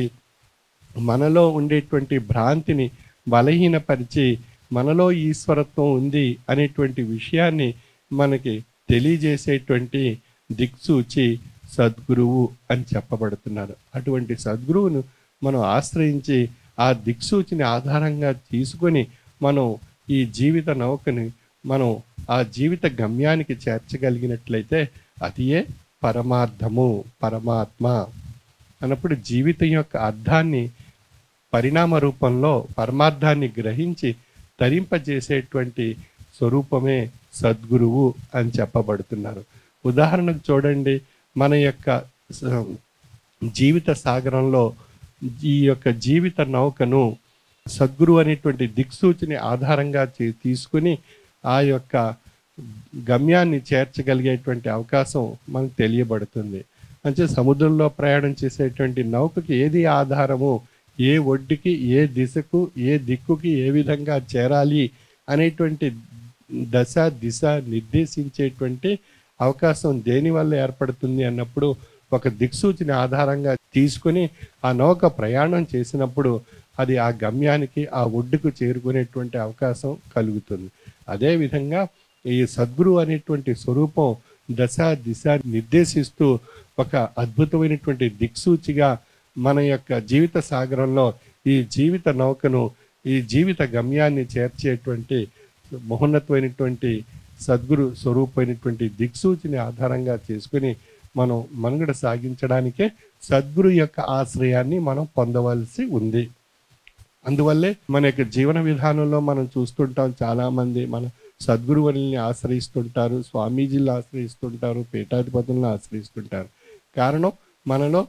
మనలో ఉండేటువంటి భ్రాంతిని బలహీనపరిచి మనలో ఈశ్వరత్వం ఉంది అనేటువంటి విషయాన్ని మనకి తెలియజేసేటువంటి దిక్సూచి సద్గురువు అని చెప్పబడుతున్నారు అటువంటి సద్గురువును మనం ఆశ్రయించి ఆ దిక్సూచిని ఆధారంగా తీసుకొని మనం ఈ జీవిత నౌకని మనం ఆ జీవిత గమ్యానికి చేర్చగలిగినట్లయితే అదియే పరమార్థము పరమాత్మ అన్నప్పుడు జీవితం యొక్క అర్థాన్ని పరిణామ రూపంలో పరమార్థాన్ని గ్రహించి తరింపజేసేటువంటి స్వరూపమే సద్గురువు అని చెప్పబడుతున్నారు ఉదాహరణకు చూడండి మన యొక్క స- జీవిత సాగరంలో ఈ యొక్క జీవిత నౌకను సద్గురు అనేటువంటి దిక్సూచిని ఆధారంగా చే- తీసుకుని ఆ యొక్క గమ్యాన్ని చేర్చగలిగేటువంటి అవకాశం మనకు తెలియబడుతుంది అంటే సముద్రంలో ప్రయాణం చేసేటువంటి నౌకకి ఏది ఆధారము ఏ ఒడ్డుకి ఏ దిశకు ఏ దిక్కుకి ఏ విధంగా చేరాలి అనేటువంటి దశ దిశ నిర్దేశించేటువంటి అవకాశం దేని వల్ల ఏర్పడుతుంది అన్నప్పుడు ఒక దిక్సూచిని ఆధారంగా తీసుకుని ఆ నౌక ప్రయాణం చేసినప్పుడు అది ఆ గమ్యానికి ఆ ఒడ్డుకు చేరుకునేటువంటి అవకాశం కలుగుతుంది అదేవిధంగా ఈ సద్గురు అనేటువంటి స్వరూపం దశ దిశ నిర్దేశిస్తూ ఒక అద్భుతమైనటువంటి దిక్సూచిగా మన యొక్క జీవిత సాగరంలో ఈ జీవిత నౌకను ఈ జీవిత గమ్యాన్ని చేర్చేటువంటి మహోన్నతమైనటువంటి సద్గురు స్వరూపమైనటువంటి దిక్సూచిని ఆధారంగా చేసుకుని మనం మనుగడ సాగించడానికే సద్గురు యొక్క ఆశ్రయాన్ని మనం పొందవలసి ఉంది అందువల్లే మన యొక్క జీవన విధానంలో మనం చూస్తుంటాం చాలా మంది మన సద్గురువుల్ని ఆశ్రయిస్తుంటారు స్వామీజీలు ఆశ్రయిస్తుంటారు పీఠాధిపతులను ఆశ్రయిస్తుంటారు కారణం మనలో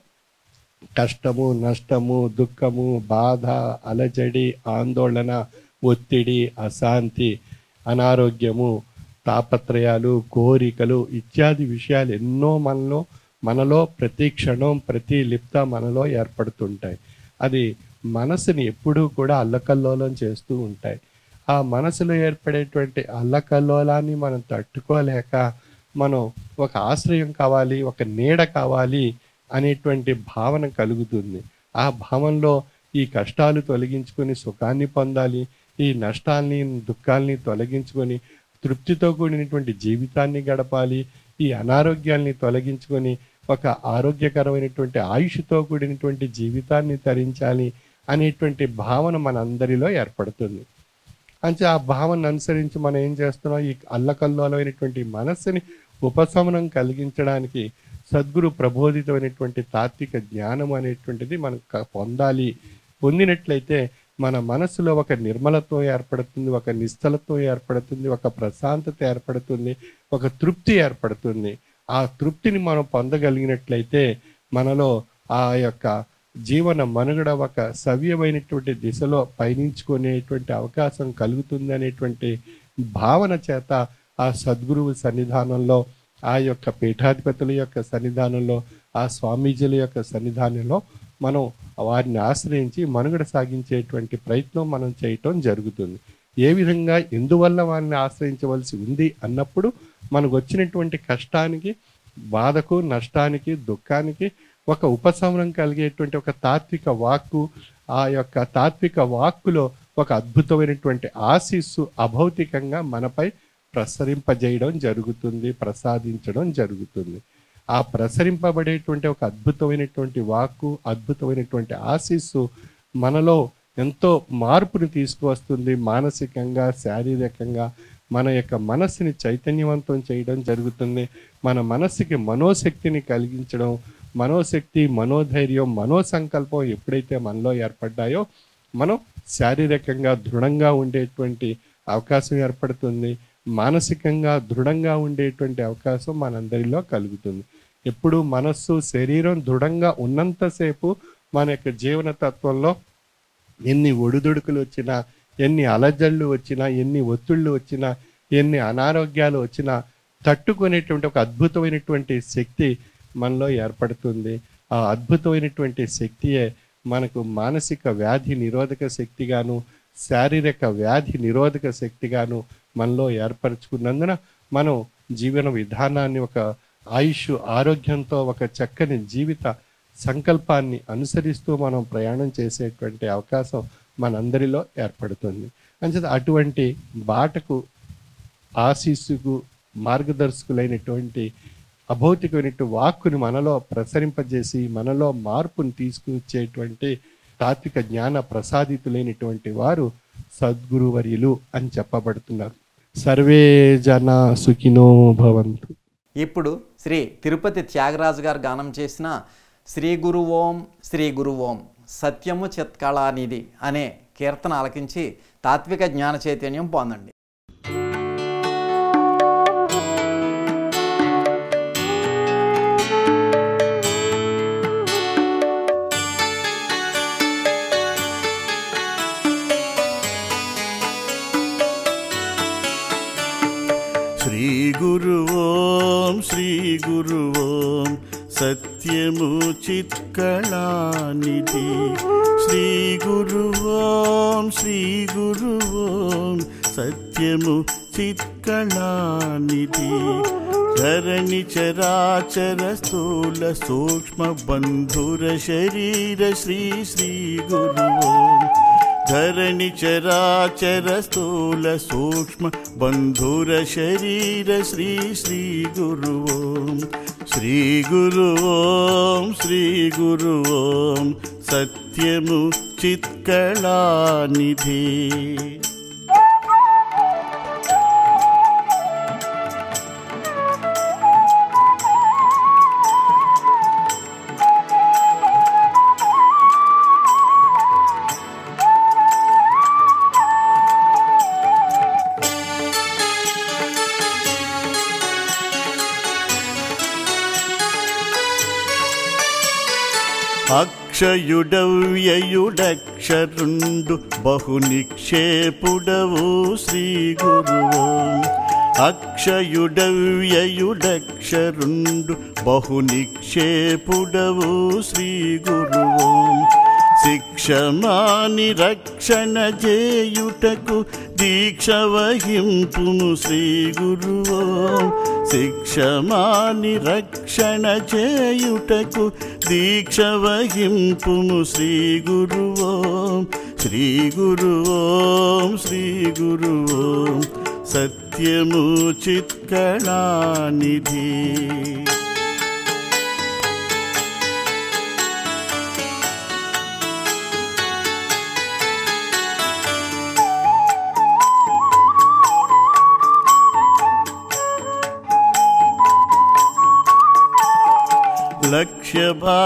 కష్టము నష్టము దుఃఖము బాధ అలజడి ఆందోళన ఒత్తిడి అశాంతి అనారోగ్యము తాపత్రయాలు కోరికలు ఇత్యాది విషయాలు ఎన్నో మనలో మనలో ప్రతి క్షణం ప్రతి లిప్త మనలో ఏర్పడుతుంటాయి అది మనసుని ఎప్పుడూ కూడా అల్లకల్లోలం చేస్తూ ఉంటాయి ఆ మనసులో ఏర్పడేటువంటి అల్లకల్లోలాన్ని మనం తట్టుకోలేక మనం ఒక ఆశ్రయం కావాలి ఒక నీడ కావాలి అనేటువంటి భావన కలుగుతుంది ఆ భావనలో ఈ కష్టాలు తొలగించుకొని సుఖాన్ని పొందాలి ఈ నష్టాల్ని దుఃఖాల్ని తొలగించుకొని తృప్తితో కూడినటువంటి జీవితాన్ని గడపాలి ఈ అనారోగ్యాల్ని తొలగించుకొని ఒక ఆరోగ్యకరమైనటువంటి ఆయుష్తో కూడినటువంటి జీవితాన్ని తరించాలి అనేటువంటి భావన మనందరిలో ఏర్పడుతుంది అంటే ఆ భావన అనుసరించి మనం ఏం చేస్తున్నాం ఈ అల్లకల్లోలమైనటువంటి మనస్సుని ఉపశమనం కలిగించడానికి సద్గురు ప్రబోధితమైనటువంటి తాత్విక జ్ఞానం అనేటువంటిది మనం క- పొందాలి పొందినట్లయితే మన మనసులో ఒక నిర్మలత్వం ఏర్పడుతుంది ఒక నిశ్చలత్వం ఏర్పడుతుంది ఒక ప్రశాంతత ఏర్పడుతుంది ఒక తృప్తి ఏర్పడుతుంది ఆ తృప్తిని మనం పొందగలిగినట్లయితే మనలో ఆ యొక్క జీవన మనుగడ ఒక సవ్యమైనటువంటి దిశలో పయనించుకునేటువంటి అవకాశం కలుగుతుంది అనేటువంటి భావన చేత ఆ సద్గురువు సన్నిధానంలో ఆ యొక్క పీఠాధిపతుల యొక్క సన్నిధానంలో ఆ స్వామీజీల యొక్క సన్నిధానంలో మనం వారిని ఆశ్రయించి మనుగడ సాగించేటువంటి ప్రయత్నం మనం చేయటం జరుగుతుంది ఏ విధంగా ఎందువల్ల వారిని ఆశ్రయించవలసి ఉంది అన్నప్పుడు మనకు వచ్చినటువంటి కష్టానికి బాధకు నష్టానికి దుఃఖానికి ఒక ఉపశమనం కలిగేటువంటి ఒక తాత్విక వాక్కు ఆ యొక్క తాత్విక వాక్కులో ఒక అద్భుతమైనటువంటి ఆశీస్సు అభౌతికంగా మనపై ప్రసరింపజేయడం జరుగుతుంది ప్రసాదించడం జరుగుతుంది ఆ ప్రసరింపబడేటువంటి ఒక అద్భుతమైనటువంటి వాక్కు అద్భుతమైనటువంటి ఆశీస్సు మనలో ఎంతో మార్పుని తీసుకువస్తుంది మానసికంగా శారీరకంగా మన యొక్క మనస్సుని చైతన్యవంతం చేయడం జరుగుతుంది మన మనస్సుకి మనోశక్తిని కలిగించడం మనోశక్తి మనోధైర్యం మనోసంకల్పం ఎప్పుడైతే మనలో ఏర్పడ్డాయో మనం శారీరకంగా దృఢంగా ఉండేటువంటి అవకాశం ఏర్పడుతుంది మానసికంగా దృఢంగా ఉండేటువంటి అవకాశం మనందరిలో కలుగుతుంది ఎప్పుడు మనస్సు శరీరం దృఢంగా ఉన్నంతసేపు మన యొక్క జీవన తత్వంలో ఎన్ని ఒడిదుడుకులు వచ్చినా ఎన్ని అలజళ్ళు వచ్చినా ఎన్ని ఒత్తిళ్ళు వచ్చినా ఎన్ని అనారోగ్యాలు వచ్చినా తట్టుకునేటువంటి ఒక అద్భుతమైనటువంటి శక్తి మనలో ఏర్పడుతుంది ఆ అద్భుతమైనటువంటి శక్తియే మనకు మానసిక వ్యాధి నిరోధక శక్తిగాను శారీరక వ్యాధి నిరోధక శక్తిగాను మనలో ఏర్పరచుకున్నందున మనం జీవన విధానాన్ని ఒక ఆయుష్ ఆరోగ్యంతో ఒక చక్కని జీవిత సంకల్పాన్ని అనుసరిస్తూ మనం ప్రయాణం చేసేటువంటి అవకాశం మనందరిలో ఏర్పడుతుంది అంచేత అటువంటి బాటకు ఆశీస్సుకు మార్గదర్శకులైనటువంటి అభౌతికమైనటువంటి వాక్కుని మనలో ప్రసరింపజేసి మనలో మార్పుని తీసుకువచ్చేటువంటి తాత్విక జ్ఞాన ప్రసాదితులైనటువంటి వారు సద్గురువర్యులు అని చెప్పబడుతున్నారు సర్వే జన సుఖినో భవంతు ఇప్పుడు శ్రీ తిరుపతి త్యాగరాజు గారు గానం చేసిన శ్రీ గురు ఓం శ్రీ గురు ఓం సత్యము చిత్కళానిధి అనే కీర్తన ఆలకించి తాత్విక జ్ఞాన చైతన్యం పొందండి శ్రీగురు ఓం శ్రీ గురు ఓం సత్యము చిత్కళానిధి శ్రీ గురు ఓం శ్రీ గురు ఓం సత్యము చిత్కళానిధి ధరణి చరాచర స్థూల సూక్ష్మ బంధుర శరీర శ్రీ శ్రీ గురు ఓం ధరణి చరాచర స్థూల సూక్ష్మ బంధుర శరీర శ్రీ శ్రీ గురు ఓం శ్రీ గురు ఓం శ్రీ గురు ఓం సత్యము చిత్కళానిధి అక్షయుడవ్యయుడక్షరుండు బహు నిక్షేపుడవు శ్రీ గురువు అక్షయుడవ్యయుడక్షరుండు బహు నిక్షేపుడవు శ్రీ గురువు శిక్షమాని రక్షణ చేయుటకు దీక్ష వహింపును శ్రీ గురువు శిక్షమాని రక్షణ చేయుటకు దీక్ష వహింపును శ్రీ గురువు శ్రీ గురువు శ్రీ గురువు సత్యము చిత్కళానిధి లక్ష్య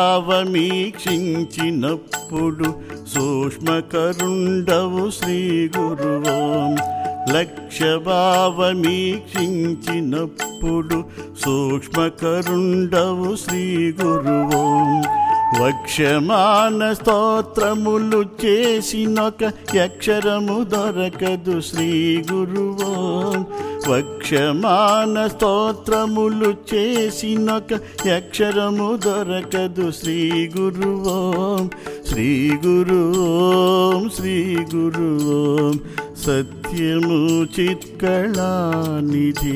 భావమీక్షించినప్పుడు సూక్ష్మకరుండవు శ్రీ గురువు లక్ష్య భావమీక్షించినప్పుడు సూక్ష్మకరుండవు శ్రీ గురువు వక్ష్యమాన స్తోత్రములు చేసినొక అక్షరము దొరకదు శ్రీ గురువు వక్షమాన స్తోత్రములు చేసినొక అక్షరము దొరకదు శ్రీ గురువు శ్రీ గురు శ్రీ గురు సత్యము చిత్కళానిధి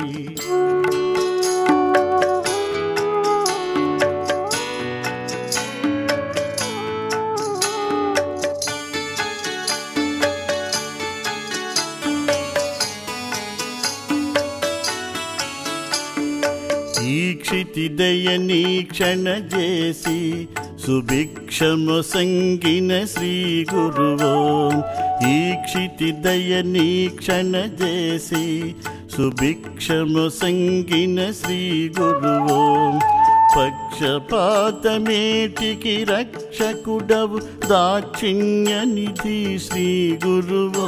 ఈక్షితి దయనీక్షణ చేసి సుభిక్షము సంగిన శ్రీ గురువు ఈక్షితి దయనీక్షణ చేసి సుభిక్షము సంగిన శ్రీ గురువు పక్షపాతమేటికి రక్షకుడవు దాక్షిణ్య నిధి శ్రీ గురువో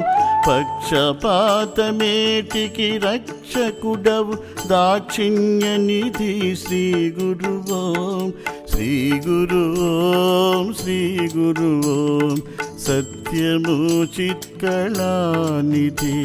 పక్షపాతమేటికి రక్షకుడవు దాక్షిణ్య నిధి శ్రీ గురువో శ్రీ గురు ఓం శ్రీ గురు ఓం సత్యము చిత్కళానిధి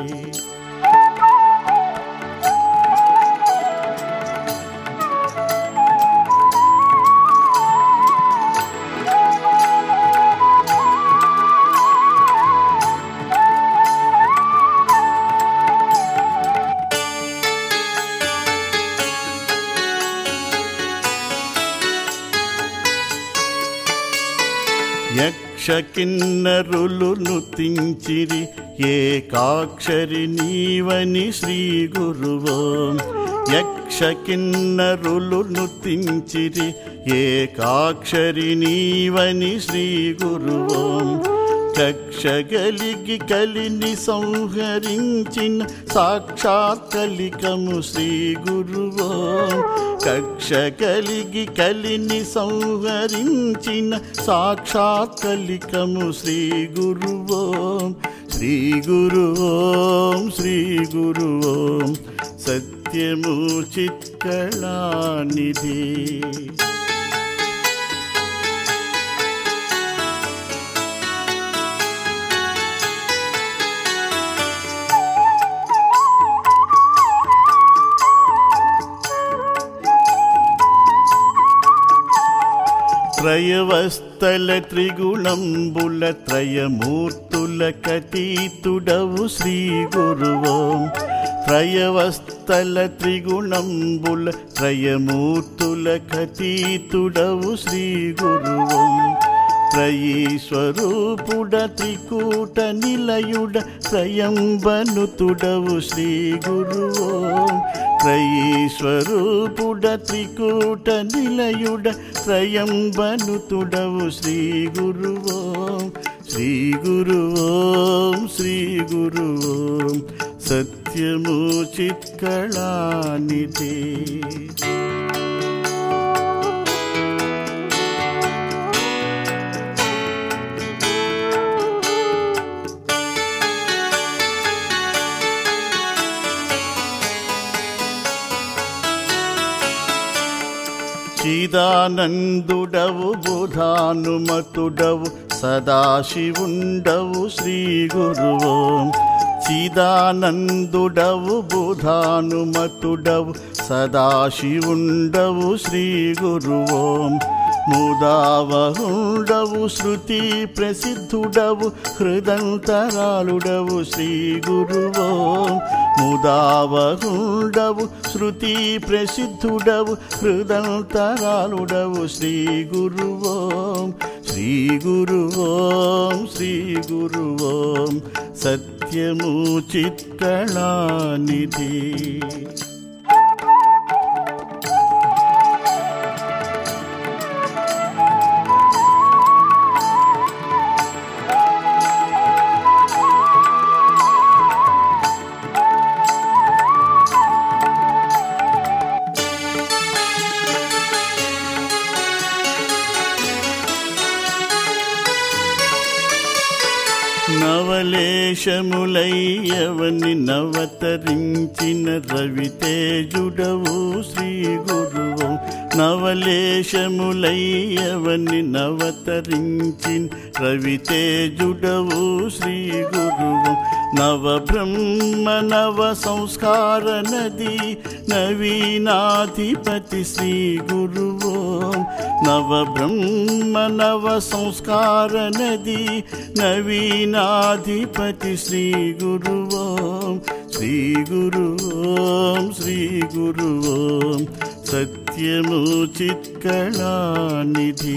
యక్ష కిన్నరులు నుతించిరి ఏకాక్షరి నీవని శ్రీ గురువో యక్ష కిన్నరులు నుతించిరి ఏకాక్షరి నీవని శ్రీ గురువో కక్ష గలిగి కలిని సంహరించిన సాక్షాత్ కలికము శ్రీ గురువో కక్ష కలిగి కలిని సంహరించిన సాక్షాత్ కలికము శ్రీ గురువో శ్రీ గురు ఓం శ్రీ గురు ఓం సత్యము చిత్కళానిధి త్రయవస్థల త్రిగుణంబుల త్రయమూర్తుల కతీతుడవు శ్రీ గురువో త్రయవస్థల త్రిగుణంబుల త్రయమూర్తుల కతీతుడవు శ్రీ గురువో త్రయీస్వరూపుడ త్రికూట నిలయుడ త్రయంబనుతుడవు శ్రీ గురువో త్రయీస్వరూపుడ త్రికూట నిలయుడ త్రయంబనుతుడవు శ్రీ గురువో శ్రీ గురువోం శ్రీ గురువోం సత్యము చిత్కళానిధి చిదానందుడవు బుధానుమతుడవు సదాశివుండవు శ్రీ గురువో చిదానందుడవు బుధానుమతుడవు సదాశివుండవు శ్రీ గురువో ముదావహుండవు శృతి ప్రసిద్ధుడవు హృదంతరాలుడవు శ్రీ గురువో ముదావహుండవు శృతి ప్రసిద్ధుడవు హృదంతరాలుడవు శ్రీ గురువో శ్రీ గురువోం శ్రీ గురువోం సత్యము చిత్కళానిధి నవలేశములయ్యవని నవతరించిన రవితేజుడవు శ్రీ గురువు నవలేశములయ్యవని నవతరించిన రవితేజుడవు శ్రీ గురువు నవ బ్రహ్మ నవ సంస్కార నది నవీనాధిపతి శ్రీ గురువో నవ బ్రహ్మ నవ సంస్కార నది నవీనాధిపతి శ్రీ గురువో శ్రీ గురువోం శ్రీ గురువోం సత్యము చిత్కళానిధి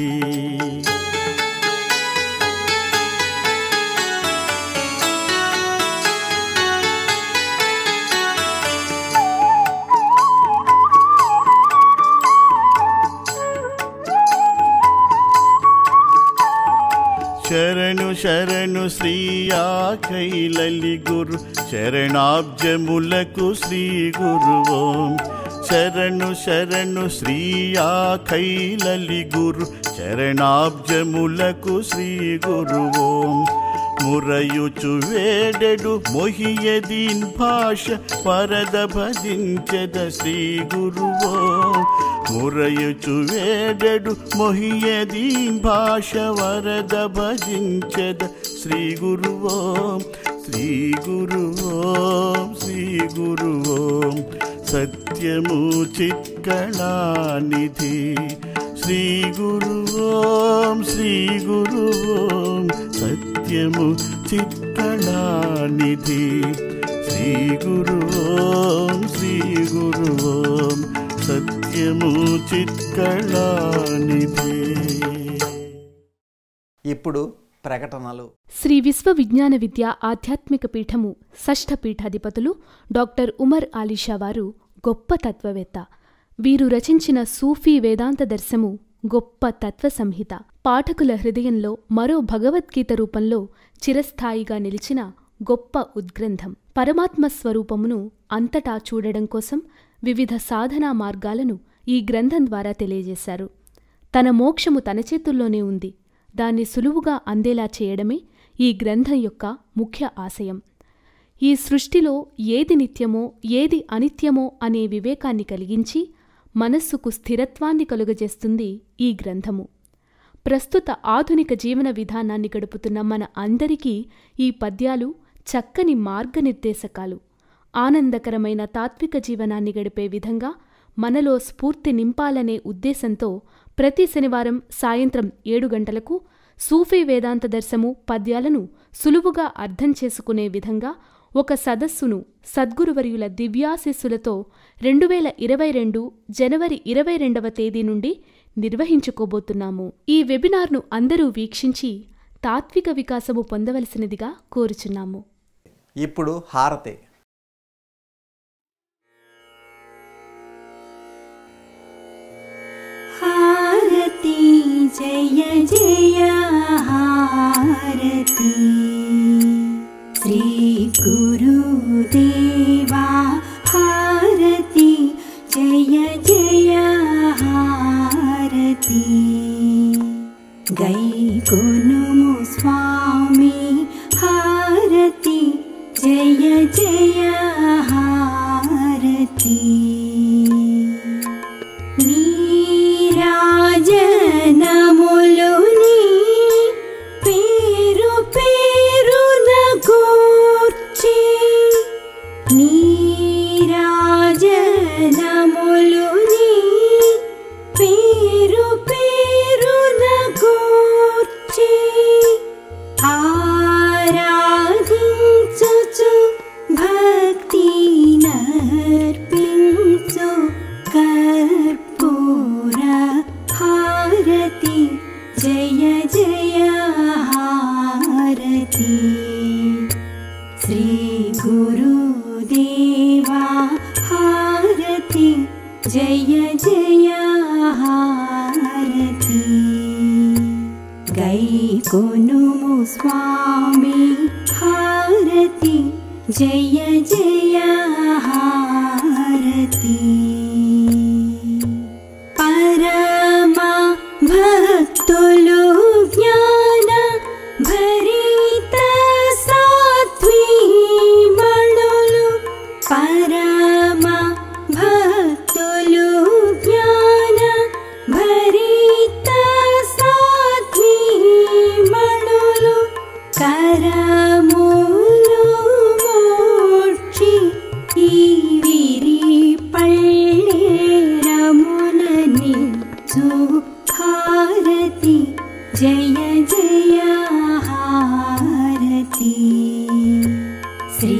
శరణు శరణు శ్రీయా కైలలి గురు శరణాబ్జములకు శ్రీ గురువో శరణు శరణు శ్రీయా కైలలి గురు చరణాబ్జములకు శ్రీ గురువో మురయుచు వేడెడు మొహియదీన్ భాష పరద భజించద శ్రీ గురువో మురయుచు వేడెడు మొహియదీన్ భాష వరద భజించద శ్రీ గురువో శ్రీ గురువో శ్రీ గురువో సత్యము చిత్కళానిధి శ్రీ గురువోం శ్రీ గురువోం సత్యము చిత్కళానిధి శ్రీ గురువోం శ్రీ గురువోం సత్యము చిత్కళానిధి ఇప్పుడు ప్రకటనలు శ్రీ విశ్వ విజ్ఞాన విద్య ఆధ్యాత్మిక పీఠము షష్ఠ పీఠాధిపతులు డాక్టర్ ఉమర్ ఆలీషా వారు గొప్ప తత్వవేత్త వీరు రచించిన సూఫీ వేదాంత దర్శము గొప్ప తత్వ సంహిత పాఠకుల హృదయంలో మరో భగవద్గీత రూపంలో చిరస్థాయిగా నిలిచిన గొప్ప ఉద్గ్రంథం పరమాత్మ స్వరూపమును అంతటా చూడడం కోసం వివిధ సాధనా మార్గాలను ఈ గ్రంథం ద్వారా తెలియజేశారు తన మోక్షము తన చేతుల్లోనే ఉంది దాన్ని సులువుగా అందేలా చేయడమే ఈ గ్రంథం యొక్క ముఖ్య ఆశయం ఈ సృష్టిలో ఏది నిత్యమో ఏది అనిత్యమో అనే వివేకాన్ని కలిగించి మనస్సుకు స్థిరత్వాన్ని కలుగజేస్తుంది ఈ గ్రంథము ప్రస్తుత ఆధునిక జీవన విధానాన్ని గడుపుతున్న మన అందరికీ ఈ పద్యాలు చక్కని మార్గనిర్దేశకాలు ఆనందకరమైన తాత్విక జీవనాన్ని గడిపే విధంగా మనలో స్ఫూర్తి నింపాలనే ఉద్దేశంతో ప్రతి శనివారం సాయంత్రం ఏడు గంటలకు సూఫీ వేదాంత దర్శము పద్యాలను సులువుగా అర్థం చేసుకునే విధంగా ఒక సదస్సును సద్గురువర్యుల దివ్యాశిస్సులతో రెండు వేల ఇరవై రెండు జనవరి ఇరవై రెండవ తేదీ నుండి నిర్వహించుకోబోతున్నాము ఈ వెబినార్ను అందరూ వీక్షించి తాత్విక వికాసము పొందవలసినదిగా కోరుచున్నాము ఇప్పుడు హారతి हारती जय जय हारती श्रीगुरुदेवा हारती जय जय हारती गैकोनुमु स्वामी हारती जय जय हारती నీరాజనములుని పేరు పేరున కూర్చి నీరాజనములుని పేరు పేరున కూర్చి ఆరాధించుచు భక్తి నర్పించు కర్పూర హారతి జయ జయ హారతి శ్రీ గురుదేవా హారతి జయ జయ హారతి గై కొనుము స్వామి హారతి జయ జయ హారతి పరమ భక్తులు జ్ఞాన భరిత సాత్వీమణులు పరమ భక్తులు జ్ఞాన భరిత సాత్వీమణులు కరములు మోక్షి ఈ విరి పళ్ళేరములని హారతి జయ జయ హారతి శ్రీ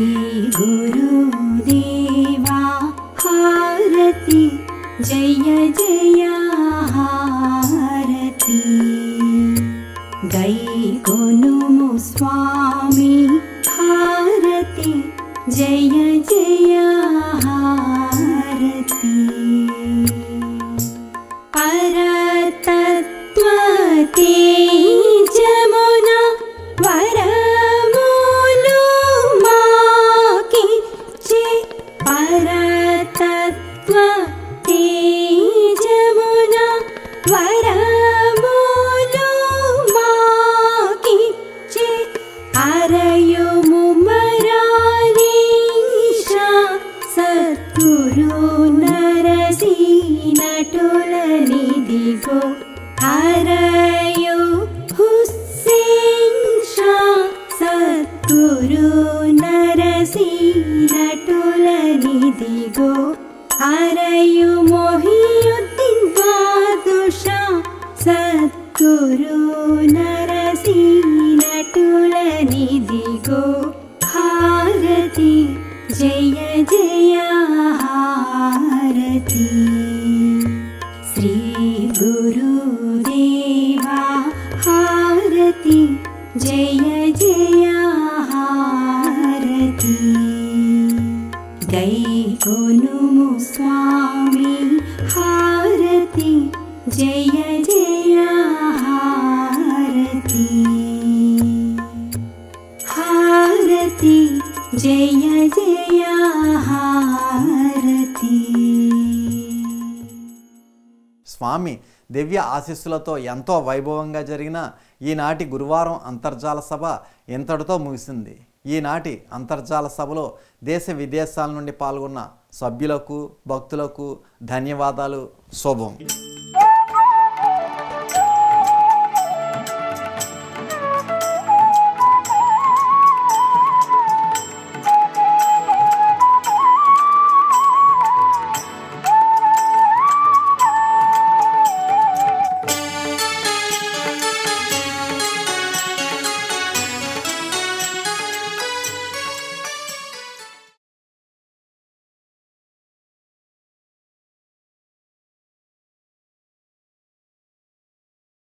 గురుదేవా హారతి జయ జయ హారతి గై కొనుము స్వామి హారతి జయ జయ హారతి పరతత్వతే జమున వరములు మాకిచ్చే పరతత్వ సద్గురు నరసీనటుల నిదిగో హారతి జయ జయ హారతి శ్రీ గురుదేవా హారతి జయ జయ హారతి గై కొనుము స్వామి హారతి జయ జయ హారతి హారతి జయ జయ హారతి స్వామి దివ్య ఆశీస్సులతో ఎంతో వైభవంగా జరిగిన ఈనాటి గురువారం అంతర్జాల సభ ఇంతటితో ముగిసింది ఈనాటి అంతర్జాల సభలో దేశ విదేశాల నుండి పాల్గొన్న సభ్యులకు భక్తులకు ధన్యవాదాలు శుభం